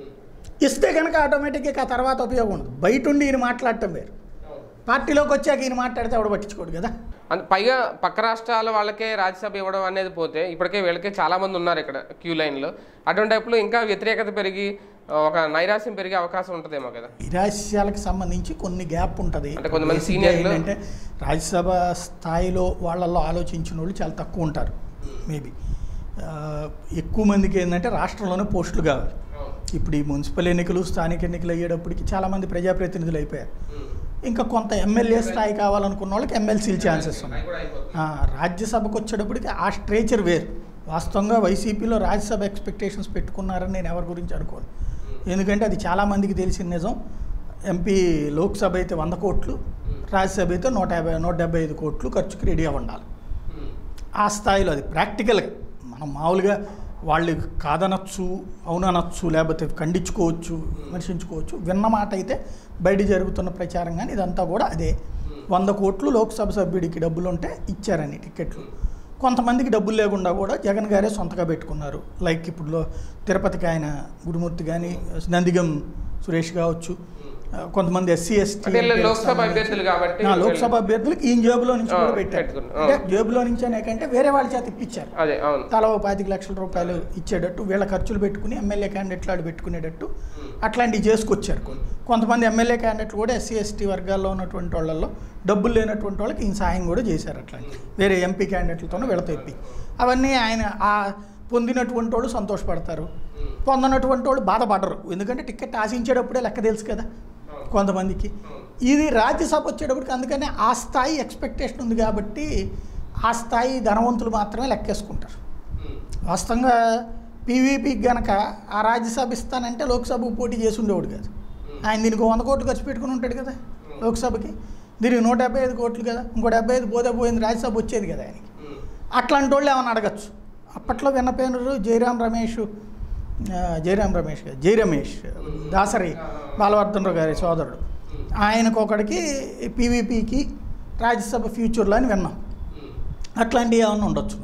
ఇస్తే కనుక ఆటోమేటిక్గా ఆ తర్వాత ఉపయోగం ఉండదు బయట ఉండి ఈయన మాట్లాడటం వేరు పార్టీలోకి వచ్చాక ఈయన మాట్లాడితే ఎవడు పట్టించుకోడు కదా అంత పైగా పక్క రాష్ట్రాల వాళ్ళకే రాజ్యసభ ఇవ్వడం అనేది పోతే ఇప్పటికే వీళ్ళకే చాలా మంది ఉన్నారు ఇక్కడ క్యూ లైన్లో అటువంటి టైపులో ఇంకా వ్యతిరేకత పెరిగి ఆ, ఒక నైరాశ్యం పెరిగే అవకాశం ఉంటుందేమో కదా నిరాశ్యాలకు సంబంధించి కొన్ని గ్యాప్ ఉంటుంది అంటే కొంతమంది Basically seniorలు- ఏంటంటే రాజ్యసభ స్థాయిలో వాళ్ళల్లో ఆలోచించిన వాళ్ళు చాలా తక్కువ ఉంటారు మేబీ ఎక్కువ మందికి ఏంటంటే రాష్ట్రంలోనే పోస్టులు కావాలి ఇప్పుడు ఈ మున్సిపల్ ఎన్నికలు స్థానిక ఎన్నికలు అయ్యేటప్పటికి చాలామంది ప్రజాప్రతినిధులు అయిపోయారు ఇంకా కొంత ఎమ్మెల్యే స్థాయి కావాలనుకున్న వాళ్ళకి ఎమ్మెల్సీలు ఛాన్సెస్ ఉన్నాయి ఆ, రాజ్యసభకు వచ్చేటప్పటికి ఆ స్ట్రేచర్ వేరు వాస్తవంగా వైసీపీలో రాజ్యసభ ఎక్స్పెక్టేషన్స్ పెట్టుకున్నారని నేను ఎవరి గురించి అనుకోను ఎందుకంటే అది చాలామందికి తెలిసిన నిజం ఎంపీ లోక్సభ అయితే వంద కోట్లు రాజ్యసభ అయితే నూట యాభై నూట డెబ్బై ఐదు కోట్లు ఖర్చుకి రెడీ అవ్వ ఉండాలి ఆ స్థాయిలో అది ప్రాక్టికల్గా మనం మామూలుగా వాళ్ళు కాదనొచ్చు అవుననొచ్చు లేకపోతే ఖండించుకోవచ్చు విమర్శించుకోవచ్చు విన్న మాట అయితే బయట జరుగుతున్న ప్రచారం కానీ ఇదంతా కూడా అదే వంద కోట్లు లోక్సభ సభ్యుడికి డబ్బులు ఉంటే ఇచ్చారని టికెట్లు కొంతమందికి డబ్బులు లేకుండా కూడా జగన్ గారే సొంతగా పెట్టుకున్నారు లైక్ ఇప్పుడు లో- తిరుపతికి ఆయన గురుమూర్తి కానీ నందిగం సురేష్ కావచ్చు ఆ, కొంతమంది ఎస్సీ ఎస్టీ అంటే వీళ్ళు లోక్సభ అభ్యర్థులు కాబట్టి నా లోక్సభ అభ్యర్థులకు ఈయన జేబులో నుంచి ఆ, కూడా పెట్టారు పెట్టుకున్నారు. అంటే జేబులో నుంచి అనే కంటే వేరే వాళ్ళ చేత ఇప్పించారు అదే అవును తలా ఓ పాతిక లక్షల రూపాయలు ఇచ్చేటట్టు వీళ్ళ ఖర్చులు పెట్టుకుని ఎమ్మెల్యే క్యాండిడేట్లు ఆడు పెట్టుకునేటట్టు అట్లాంటివి చేసుకొచ్చారు కొన్ని కొంతమంది ఎమ్మెల్యే క్యాండిడేట్లు కూడా ఎస్సీ ఎస్టీ వర్గాల్లో ఉన్నటువంటి వాళ్ళల్లో డబ్బులు లేనటువంటి వాళ్ళకి ఈయన సాయం కూడా చేశారు అట్లాంటి వేరే ఎంపీ క్యాండిడేట్లతోనూ వీళ్ళతో ఇప్పి అవన్నీ ఆయన ఆ పొందినటువంటి వాళ్ళు సంతోషపడతారు పొందనటువంటి వాళ్ళు బాధపడరు ఎందుకంటే టికెట్ ఆశించేటప్పుడే లెక్క తెలుసు కదా కొంతమందికి ఇది రాజ్యసభ వచ్చేటప్పటికి అందుకనే ఆ స్థాయి ఎక్స్పెక్టేషన్ ఉంది కాబట్టి ఆ స్థాయి ధనవంతులు మాత్రమే లెక్కేసుకుంటారు వాస్తవంగా పీవీపీకి గనక ఆ రాజ్యసభ ఇస్తానంటే లోక్సభకు పోటీ చేసి ఉండేవాడు కాదు ఆయన దీనికి వంద కోట్లు ఖర్చు పెట్టుకుని ఉంటాడు కదా లోక్సభకి దీనికి నూట డెబ్బై ఐదు కోట్లు కదా ఇంకో డెబ్బై ఐదు పోతే పోయింది రాజ్యసభ వచ్చేది కదా ఆయనకి అట్లాంటి వాళ్ళు ఏమైనా అడగచ్చు అప్పట్లో విన్న పేరు జయరాం రమేష్ ఆ, జయరాం రమేష్ కాదు, జై రమేష్ దాసరి బాలవర్ధనరావు గారి సోదరుడు ఆయనకు ఒకడికి పీవీపీకి రాజ్యసభ ఫ్యూచర్లో అని విన్నాం అట్లాంటివి ఏమైనా ఉండొచ్చు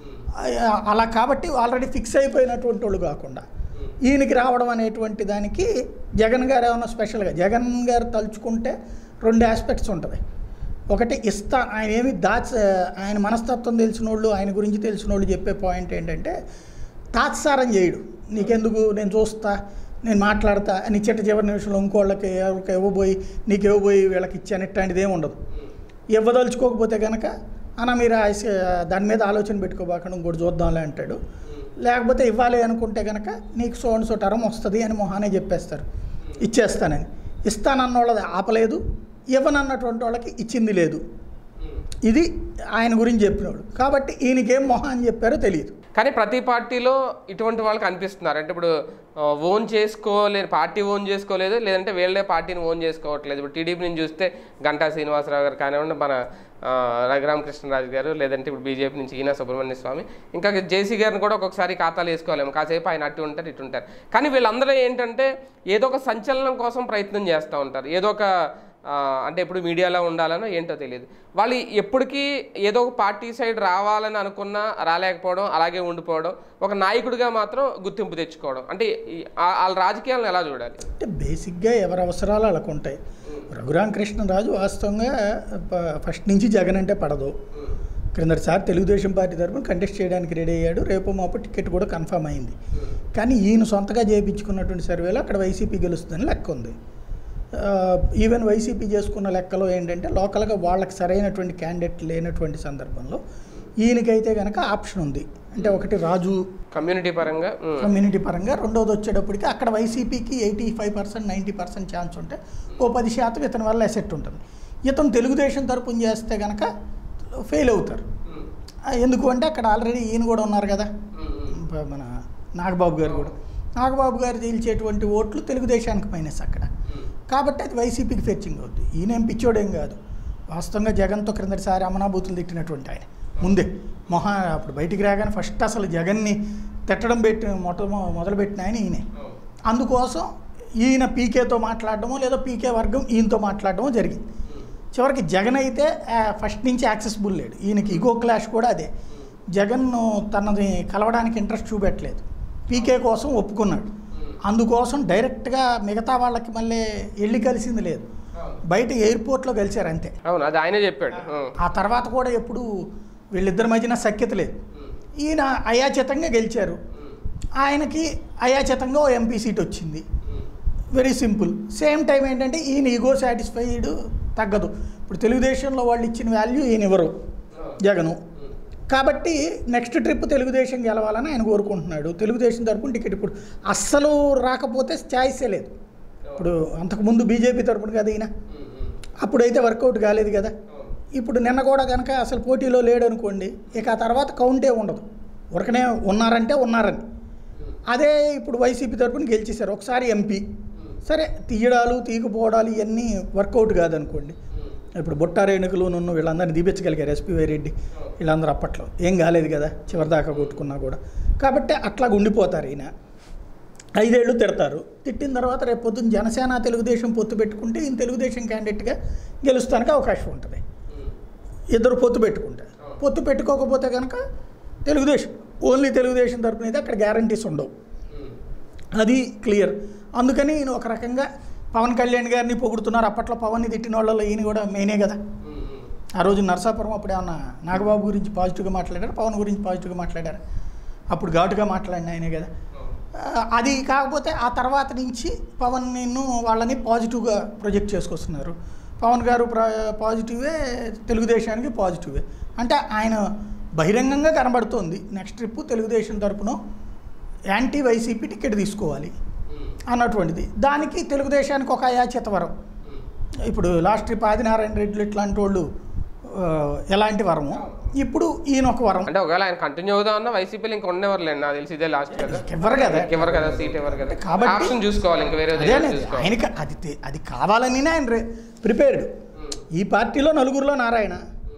ఆ- అలా కాబట్టి ఆల్రెడీ ఫిక్స్ అయిపోయినటువంటి వాళ్ళు కాకుండా ఈయనకి రావడం అనేటువంటి దానికి జగన్ గారు ఏమైనా స్పెషల్గా జగన్ గారు తలుచుకుంటే రెండు ఆస్పెక్ట్స్ ఉంటుంది ఒకటి ఇస్తా ఆయన ఏమి దాచ ఆయన మనస్తత్వం తెలిసిన వాళ్ళు ఆయన గురించి తెలిసిన వాళ్ళు చెప్పే పాయింట్ ఏంటంటే తాత్సారం చేయడు నీకెందుకు నేను చూస్తా నేను మాట్లాడతా అని చిట్ట చివరి నిమిషంలో ఇంకోళ్ళకి ఎవరికి ఇవ్వబోయి నీకు ఇవ్వబోయి వీళ్ళకి ఇచ్చాను ఇట్లాంటిది ఏమి ఉండదు ఇవ్వదలుచుకోకపోతే కనుక అన్న మీరు ఆ స- దాని మీద ఆలోచన పెట్టుకోబాకండి ఇంకోటి చూద్దాంలే అంటాడు లేకపోతే ఇవ్వాలి అనుకుంటే కనుక నీకు సో అండ్ సో టర్మ్ వస్తుంది అని మొహానే చెప్పేస్తారు ఇచ్చేస్తానని ఇస్తానన్న వాళ్ళది ఆపలేదు ఇవ్వనన్నటువంటి వాళ్ళకి ఇచ్చింది లేదు ఇది ఆయన గురించి చెప్పినవాడు కాబట్టి ఈయనకేం మొహం అని చెప్పారో తెలియదు కానీ ప్రతి పార్టీలో ఇటువంటి వాళ్ళకి అనిపిస్తున్నారు అంటే ఇప్పుడు ఆ, ఓన్ చేసుకోలేని పార్టీ ఓన్ చేసుకోలేదు లేదంటే వీళ్ళే పార్టీని ఓన్ చేసుకోవట్లేదు ఇప్పుడు టీడీపీ నుంచి చూస్తే గంటా శ్రీనివాసరావు గారు కానివ్వండి మన ఆ, రఘురామకృష్ణరాజు గారు లేదంటే ఇప్పుడు బీజేపీ నుంచి ఈయన సుబ్రహ్మణ్య స్వామి ఇంకా జేసీ గారిని కూడా ఒక్కొక్కసారి ఖాతాలు వేసుకోలేము కాసేపు ఆయన అటు ఉంటారు ఇటు ఉంటారు కానీ వీళ్ళందరూ ఏంటంటే ఏదో ఒక సంచలనం కోసం ప్రయత్నం చేస్తూ ఉంటారు ఏదో ఒక ఆ, అంటే ఎప్పుడు మీడియాలో ఉండాలనో ఏంటో తెలియదు వాళ్ళు ఎప్పటికీ ఏదో ఒక పార్టీ సైడ్ రావాలని అనుకున్నా రాలేకపోవడం అలాగే ఉండిపోవడం ఒక నాయకుడిగా మాత్రం గుర్తింపు తెచ్చుకోవడం అంటే ఈ- ఆ- వాళ్ళ రాజకీయాలను ఎలా చూడాలి అంటే బేసిక్గా ఎవరి అవసరాలు వాళ్ళకు ఉంటాయి రఘురామకృష్ణరాజు వాస్తవంగా ప- ఫస్ట్ నుంచి జగన్ అంటే పడదు క్రిందటిసారి తెలుగుదేశం పార్టీ తరపున కంటెస్ట్ చేయడానికి రెడీ అయ్యాడు రేపు మాపు టికెట్ కూడా కన్ఫర్మ్ అయింది కానీ ఈయన సొంతగా చేయించుకున్నటువంటి సర్వేలో అక్కడ వైసీపీ గెలుస్తుందని లెక్క ఉంది ఆ, ఈవెన్ వైసీపీ చేసుకున్న లెక్కలో ఏంటంటే లోకల్గా వాళ్ళకి సరైనటువంటి క్యాండిడేట్ లేనటువంటి సందర్భంలో ఈయనకైతే కనుక ఆప్షన్ ఉంది అంటే ఒకటి రాజు కమ్యూనిటీ పరంగా ఉమ్, కమ్యూనిటీ పరంగా రెండోది వచ్చేటప్పటికి అక్కడ వైసీపీకి eighty five percent ninety percent chance ఉంటే ఓ పది శాతం ఇతని వల్ల ఎసెట్ ఉంటుంది ఇతను తెలుగుదేశం తరపున చేస్తే కనుక ఫెయిల్ అవుతారు ఆ, ఎందుకు అంటే అక్కడ ఆల్రెడీ ఈయన కూడా ఉన్నారు కదా ప- మన నాగబాబు గారు కూడా నాగబాబు గారు తేల్చేటువంటి ఓట్లు తెలుగుదేశానికి మైనస్ అక్కడ కాబట్టి అది వైసీపీకి ఫెచ్చింగ్ అవుద్ది ఈయన ఏం పిచ్చోడేం కాదు వాస్తవంగా జగన్తో క్రిందటిసారి అమనాభూతులు తిట్టినటువంటి ఆయన ముందే మొహా అప్పుడు బయటికి రాగానే ఫస్ట్ అసలు జగన్ని తిట్టడం పెట్టి మొట్ట మొదలుపెట్టిన ఆయన ఈయనే అందుకోసం ఈయన పీకేతో మాట్లాడడమో లేదా పీకే వర్గం ఈయనతో మాట్లాడడమో జరిగింది చివరికి జగన్ అయితే ఆ, ఫస్ట్ నుంచి యాక్సెసిబుల్ లేడు ఈయనకి ఇగో క్లాష్ కూడా అదే జగన్ తనది కలవడానికి ఇంట్రెస్ట్ చూపెట్టలేదు పీకే కోసం ఒప్పుకున్నాడు అందుకోసం డైరెక్ట్గా మిగతా వాళ్ళకి మళ్ళీ వెళ్ళి కలిసింది లేదు బయట ఎయిర్పోర్ట్లో కలిశారు అంతే అవును అది ఆయనే చెప్పాడు ఉమ్, ఆ తర్వాత కూడా ఎప్పుడు వీళ్ళిద్దరి మధ్యన సఖ్యత లేదు ఈయన అయాచితంగా గెలిచారు ఆయనకి అయాచితంగా ఓ ఎంపీ సీట్ వచ్చింది వెరీ సింపుల్ సేమ్ టైం ఏంటంటే ఈయన ఈగో సాటిస్ఫైడ్ తగ్గదు ఇప్పుడు తెలుగుదేశంలో వాళ్ళు ఇచ్చిన వాల్యూ ఈయన ఇవ్వరు జగను కాబట్టి నెక్స్ట్ ట్రిప్ తెలుగుదేశం గెలవాలని ఆయన కోరుకుంటున్నాడు తెలుగుదేశం తరపున టికెట్ ఇప్పుడు అస్సలు రాకపోతే ఛాయిసే లేదు ఇప్పుడు అంతకుముందు బీజేపీ తరపున కదా ఈయన అప్పుడైతే వర్కౌట్ కాలేదు కదా ఇప్పుడు నిన్న కూడా కనుక అసలు పోటీలో లేడు అనుకోండి ఇక ఆ తర్వాత కౌంటే ఉండదు ఉరకనే ఉన్నారంటే ఉన్నారని అదే ఇప్పుడు వైసీపీ తరపున గెలిచేశారు ఒకసారి ఎంపీ సరే తీయడాలు తీయకపోవడాలు ఇవన్నీ వర్కౌట్ కాదనుకోండి ఇప్పుడు బుట్టారేణుకలు నన్ను వీళ్ళందరినీ దీపించగలిగారు ఎస్పీ వైరెడ్డి వీళ్ళందరూ అప్పట్లో ఏం కాలేదు కదా చివరిదాకా కొట్టుకున్నా కూడా కాబట్టి అట్లా ఉండిపోతారు ఈయన ఐదేళ్ళు తిడతారు తిట్టిన తర్వాత రేపు పొద్దున్న జనసేన తెలుగుదేశం పొత్తు పెట్టుకుంటే ఈయన తెలుగుదేశం క్యాండిడేట్గా గెలుస్తానికి అవకాశం ఉంటుంది ఇద్దరు పొత్తు పెట్టుకుంటారు పొత్తు పెట్టుకోకపోతే కనుక తెలుగుదేశం ఓన్లీ తెలుగుదేశం తరపున అయితే అక్కడ గ్యారంటీస్ ఉండవు అది క్లియర్ అందుకని ఈయన ఒక రకంగా పవన్ కళ్యాణ్ గారిని పొగుడుతున్నారు అప్పట్లో పవన్ని తిట్టిన వాళ్ళలో ఈయన కూడా మెయినే కదా ఆ రోజు నరసాపురం అప్పుడు ఏమన్నా నాగబాబు గురించి పాజిటివ్గా మాట్లాడారు పవన్ గురించి పాజిటివ్గా మాట్లాడారు అప్పుడు ఘాటుగా మాట్లాడిన ఆయనే కదా ఆ, అది కాకపోతే ఆ తర్వాత నుంచి పవన్ నిన్ను వాళ్ళని పాజిటివ్గా ప్రొజెక్ట్ చేసుకొస్తున్నారు పవన్ గారు ప్ర పాజిటివే తెలుగుదేశానికి పాజిటివే అంటే ఆయన బహిరంగంగా కనబడుతోంది నెక్స్ట్ ట్రిప్ తెలుగుదేశం తరపున యాంటీ వైసీపీ టికెట్ తీసుకోవాలి అన్నటువంటిది దానికి తెలుగుదేశానికి ఒక అయాచిత వరం ఇప్పుడు లాస్ట్ ట్రిప్ ఆదినారాయణ రెడ్డి ఇట్లాంటి వాళ్ళు ఆ, ఎలాంటి వరము ఇప్పుడు ఈయన ఒక వరం అంటే ఒకవేళ ఆయన కంటిన్యూ అవుదాం అన్న వైసీపీలో ఇంక ఉండేవారు లేండి నాకు తెలిసి ఇదే లాస్ట్ కదా ఎవరు కదా ఎవరు కదా సీట్ ఎవరు కదా కాబట్టి- ఆప్షన్ చూసుకోవాలి ఇంక వేరే అదే అనేది ఆయనకి అది తె- అది కావాలని ఆయన ప్రిపేర్డ్ ఈ పార్టీలో నలుగురిలో నారాయణ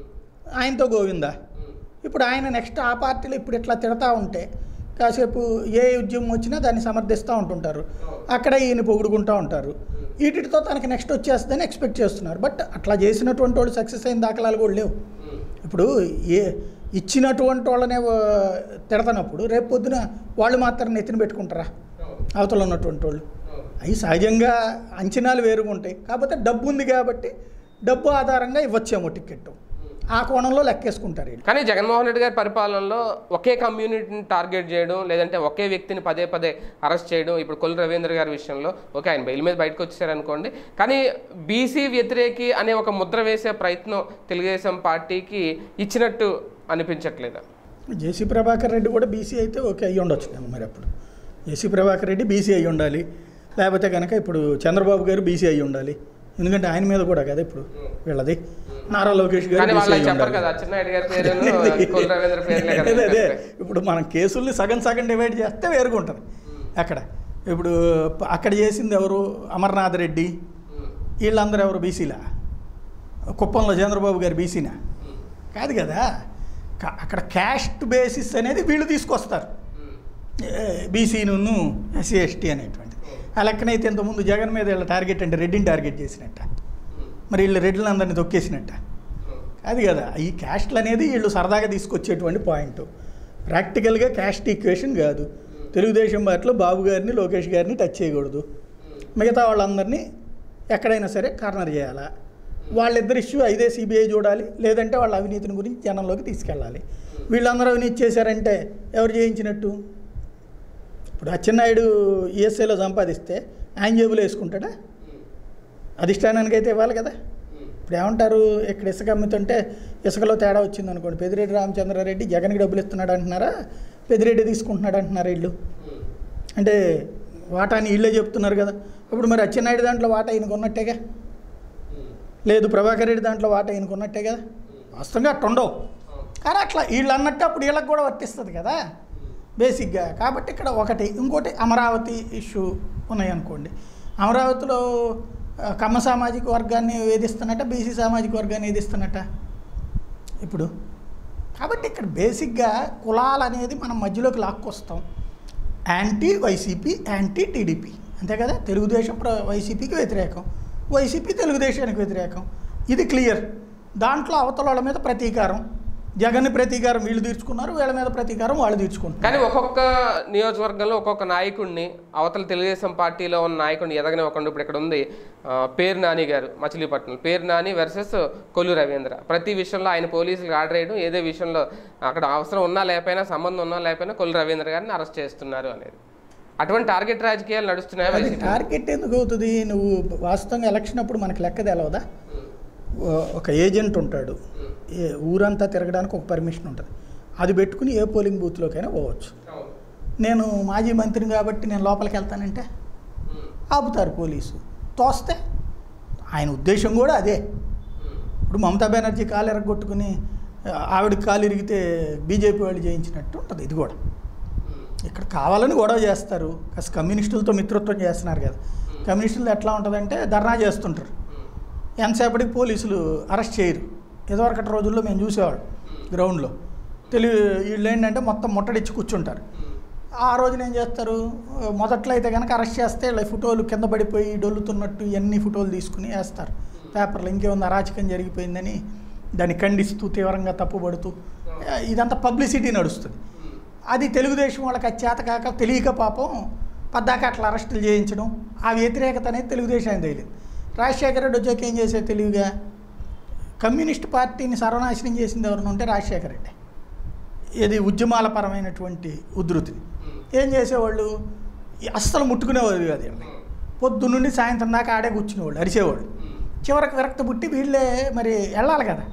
ఆయనతో గోవింద ఇప్పుడు ఆయన నెక్స్ట్ ఆ పార్టీలో ఇప్పుడు ఇట్లా తిడతా ఉంటే కాసేపు ఏ ఉద్యమం వచ్చినా దాన్ని సమర్థిస్తూ ఉంటుంటారు అక్కడ ఈయన పొగుడుకుంటూ ఉంటారు వీటితో తనకి నెక్స్ట్ వచ్చేస్తుందని ఎక్స్పెక్ట్ చేస్తున్నారు బట్ అట్లా చేసినటువంటి వాళ్ళు సక్సెస్ అయిన దాఖలాలు కూడా లేవు ఇప్పుడు ఏ ఇచ్చినటువంటి వాళ్ళనే ఆ, తిడతనప్పుడు రేపు పొద్దున వాళ్ళు మాత్రం నెత్తిన పెట్టుకుంటారా అవతల ఉన్నటువంటి వాళ్ళు అవి సహజంగా అంచనాలు వేరుగా ఉంటాయి కాకపోతే డబ్బు ఉంది కాబట్టి డబ్బు ఆధారంగా ఇవ్వచ్చేమో టికెట్ ఆ కోణంలో లెక్కేసుకుంటారు వీళ్ళు కానీ జగన్మోహన్ రెడ్డి గారి పరిపాలనలో ఒకే కమ్యూనిటీని టార్గెట్ చేయడం లేదంటే ఒకే వ్యక్తిని పదే పదే అరెస్ట్ చేయడం ఇప్పుడు కొల్లు రవీంద్ర గారి విషయంలో ఓకే ఆయన బెయిల్ మీద బయటకు వచ్చేసారు అనుకోండి కానీ బీసీ వ్యతిరేకి అనే ఒక ముద్ర వేసే ప్రయత్నం తెలుగుదేశం పార్టీకి ఇచ్చినట్టు అనిపించట్లేదా జేసీ ప్రభాకర్ రెడ్డి కూడా బీసీ అయితే ఓకే అయ్యి ఉండొచ్చు ఏమో మరి అప్పుడు జేసీ ప్రభాకర్ రెడ్డి బీసీ అయ్యి ఉండాలి లేకపోతే కనుక ఇప్పుడు చంద్రబాబు గారు బీసీ అయ్యి ఉండాలి ఎందుకంటే ఆయన మీద కూడా కదా ఇప్పుడు వీళ్ళది నారా లోకేష్ గారు కానీ BC వాళ్ళు అయ్యి చెప్పరు ఉండాలి. కదా అచ్చెన్నాయుడు గారి పేరు కొల్లు రవీంద్ర పేర్లే కదా అదే అదే ఇప్పుడు మనం కేసుల్ని సగం సగం డివైడ్ చేస్తే వేరుగా ఉంటుంది అక్కడ ఇప్పుడు ప- అక్కడ చేసింది ఎవరు అమర్నాథ్ రెడ్డి వీళ్ళందరూ ఎవరు బీసీలా కుప్పంలో చంద్రబాబు గారు బీసీనా కాదు కదా కా- అక్కడ క్యాస్ట్ బేసిస్ అనేది వీళ్ళు తీసుకొస్తారు బీసీను ఎస్సీ ఎస్టీ అనేటువంటి ఆ లెక్కనైతే ఇంతకుముందు జగన్ మీద వీళ్ళ టార్గెట్ అంటే రెడ్డిని టార్గెట్ చేసినట్ట మరి వీళ్ళు రెడ్లందరినీ తొక్కేసినట్ట అది కదా ఈ క్యాస్ట్లు అనేది వీళ్ళు సరదాగా తీసుకొచ్చేటువంటి పాయింట్ ప్రాక్టికల్గా క్యాస్ట్ ఈక్వేషన్ కాదు తెలుగుదేశం పార్టీలో బాబు గారిని లోకేష్ గారిని టచ్ చేయకూడదు మిగతా వాళ్ళందరినీ ఎక్కడైనా సరే కార్నర్ చేయాలా వాళ్ళిద్దరు ఇష్యూ అయితే సిబిఐ చూడాలి లేదంటే వాళ్ళ అవినీతిని గురించి జనంలోకి తీసుకెళ్ళాలి వీళ్ళందరూ అవినీతి చేశారంటే ఎవరు చేయించినట్టు ఇప్పుడు అచ్చెన్నాయుడు ఈఎస్ఐలో సంపాదిస్తే ఆయన జేబులో వేసుకుంటాడా అధిష్టానానికి అయితే ఇవ్వాలి కదా ఇప్పుడు ఏమంటారు ఇక్కడ ఇసుక అమ్ముతుంటే ఇసుకలో తేడా వచ్చింది అనుకోండి పెదిరెడ్డి రామచంద్రారెడ్డి జగన్కి డబ్బులు ఇస్తున్నాడు అంటున్నారా పెదిరెడ్డి తీసుకుంటున్నాడు అంటున్నారా వీళ్ళు అంటే వాటాని వీళ్ళే చెప్తున్నారు కదా ఇప్పుడు మరి అచ్చెన్నాయుడు దాంట్లో వాటా ఈయనకు ఉన్నట్టేగా లేదు ప్రభాకర్ రెడ్డి దాంట్లో వాటా ఈయనకు ఉన్నట్టే కదా వాస్తవంగా అట్ట ఉండవు కానీ అట్లా వీళ్ళు అన్నట్టు అప్పుడు వీళ్ళకి కూడా వర్తిస్తుంది కదా బేసిక్గా కాబట్టి ఇక్కడ ఒకటి ఇంకోటి అమరావతి ఇష్యూ ఉన్నాయి అనుకోండి అమరావతిలో ఆ, కమ్మ సామాజిక వర్గాన్ని వేధిస్తున్నట్ట బీసీ సామాజిక వర్గాన్ని వేధిస్తున్నట్ట ఇప్పుడు కాబట్టి ఇక్కడ బేసిక్గా కులాలు అనేది మనం మధ్యలోకి లాక్కొస్తాం యాంటీ వైసీపీ యాంటీ టీడీపీ అంతే కదా తెలుగుదేశం ప్ర- వైసీపీకి వ్యతిరేకం వైసీపీ తెలుగుదేశానికి వ్యతిరేకం ఇది క్లియర్ దాంట్లో అవతల వాళ్ళ మీద ప్రతీకారం జగన్ ప్రతీకారం వీళ్ళు తీర్చుకున్నారు వీళ్ళ మీద ప్రతీకారం వాళ్ళు తీర్చుకుంటారు కానీ ఒక్కొక్క నియోజకవర్గంలో ఒక్కొక్క నాయకుడిని అవతల తెలుగుదేశం పార్టీలో ఉన్న నాయకుడిని ఎదగనివ్వకుండా ఇప్పుడు ఇక్కడ ఉంది ఆ, పేరు నాని గారు మచిలీపట్నం పేరు నాని వర్సెస్ కొల్లు రవీంద్ర ప్రతి విషయంలో ఆయన పోలీసులకు ఆర్డర్ వేయడం ఏదే విషయంలో అక్కడ అవసరం ఉన్నా లేకపోయినా సంబంధం ఉన్నా లేకపోయినా కొల్లు రవీంద్ర గారిని అరెస్ట్ చేస్తున్నారు అనేది అటువంటి టార్గెట్ రాజకీయాలు నడుస్తున్నాయి అది వైసీపీ టార్గెట్ ఎందుకు అవుతుంది నువ్వు వాస్తవంగా ఎలక్షన్ అప్పుడు మనకి లెక్క తెలవదా ఓ- ఒక ఏజెంట్ ఉంటాడు ఏ ఊరంతా తిరగడానికి ఒక పర్మిషన్ ఉంటుంది అది పెట్టుకుని ఏ పోలింగ్ బూత్లోకైనా పోవచ్చు నేను మాజీ మంత్రిని కాబట్టి నేను లోపలికి వెళ్తానంటే ఆపుతారు పోలీసు తోస్తే ఆయన ఉద్దేశం కూడా అదే ఇప్పుడు మమతా బెనర్జీ కాలు ఎరగొట్టుకుని ఆ, ఆవిడకి కాలు ఇరిగితే బీజేపీ వాళ్ళు చేయించినట్టు ఉంటుంది ఇది కూడా ఇక్కడ కావాలని గొడవ చేస్తారు కాస్త కమ్యూనిస్టులతో మిత్రత్వం చేస్తున్నారు కదా కమ్యూనిస్టులు ఎట్లా ఉంటుందంటే ధర్నా చేస్తుంటారు ఎంతసేపటికి పోలీసులు అరెస్ట్ చేయరు ఇదివరకటి రోజుల్లో మేము చూసేవాళ్ళం గ్రౌండ్లో తెలివి వీళ్ళు ఏంటంటే మొత్తం ముట్టడిచ్చి కూర్చుంటారు ఆ రోజున ఏం చేస్తారు మొదట్లో అయితే కనుక అరెస్ట్ చేస్తే ఇలా ఫోటోలు కింద పడిపోయి డొల్లుతున్నట్టు ఇవన్నీ ఫోటోలు తీసుకుని వేస్తారు పేపర్లో ఇంకేముంది అరాచకం జరిగిపోయిందని దాన్ని ఖండిస్తూ తీవ్రంగా తప్పుపడుతూ ఇదంతా పబ్లిసిటీ నడుస్తుంది అది తెలుగుదేశం వాళ్ళకి అది చేత కాక తెలియక పాపం పద్దాక అట్లా అరెస్టులు చేయించడం ఆ వ్యతిరేకత అనేది తెలుగుదేశానికి తెలియదు రాజశేఖర రెడ్డి వచ్చాక ఏం చేసే తెలివిగా కమ్యూనిస్ట్ పార్టీని సర్వనాశనం చేసింది ఎవరిని ఉంటే రాజశేఖర రెడ్డి ఇది ఉద్యమాల పరమైనటువంటి ఉధృతిని ఏం చేసేవాళ్ళు ఈ అస్సలు ముట్టుకునేవారు కాదు వీళ్ళని. పొద్దున్నుండి సాయంత్రం దాకా ఆడే కూర్చునేవాళ్ళు అరిచేవాళ్ళు చివరికి విరక్తి పుట్టి వీళ్ళే మరి వెళ్ళాలి కదా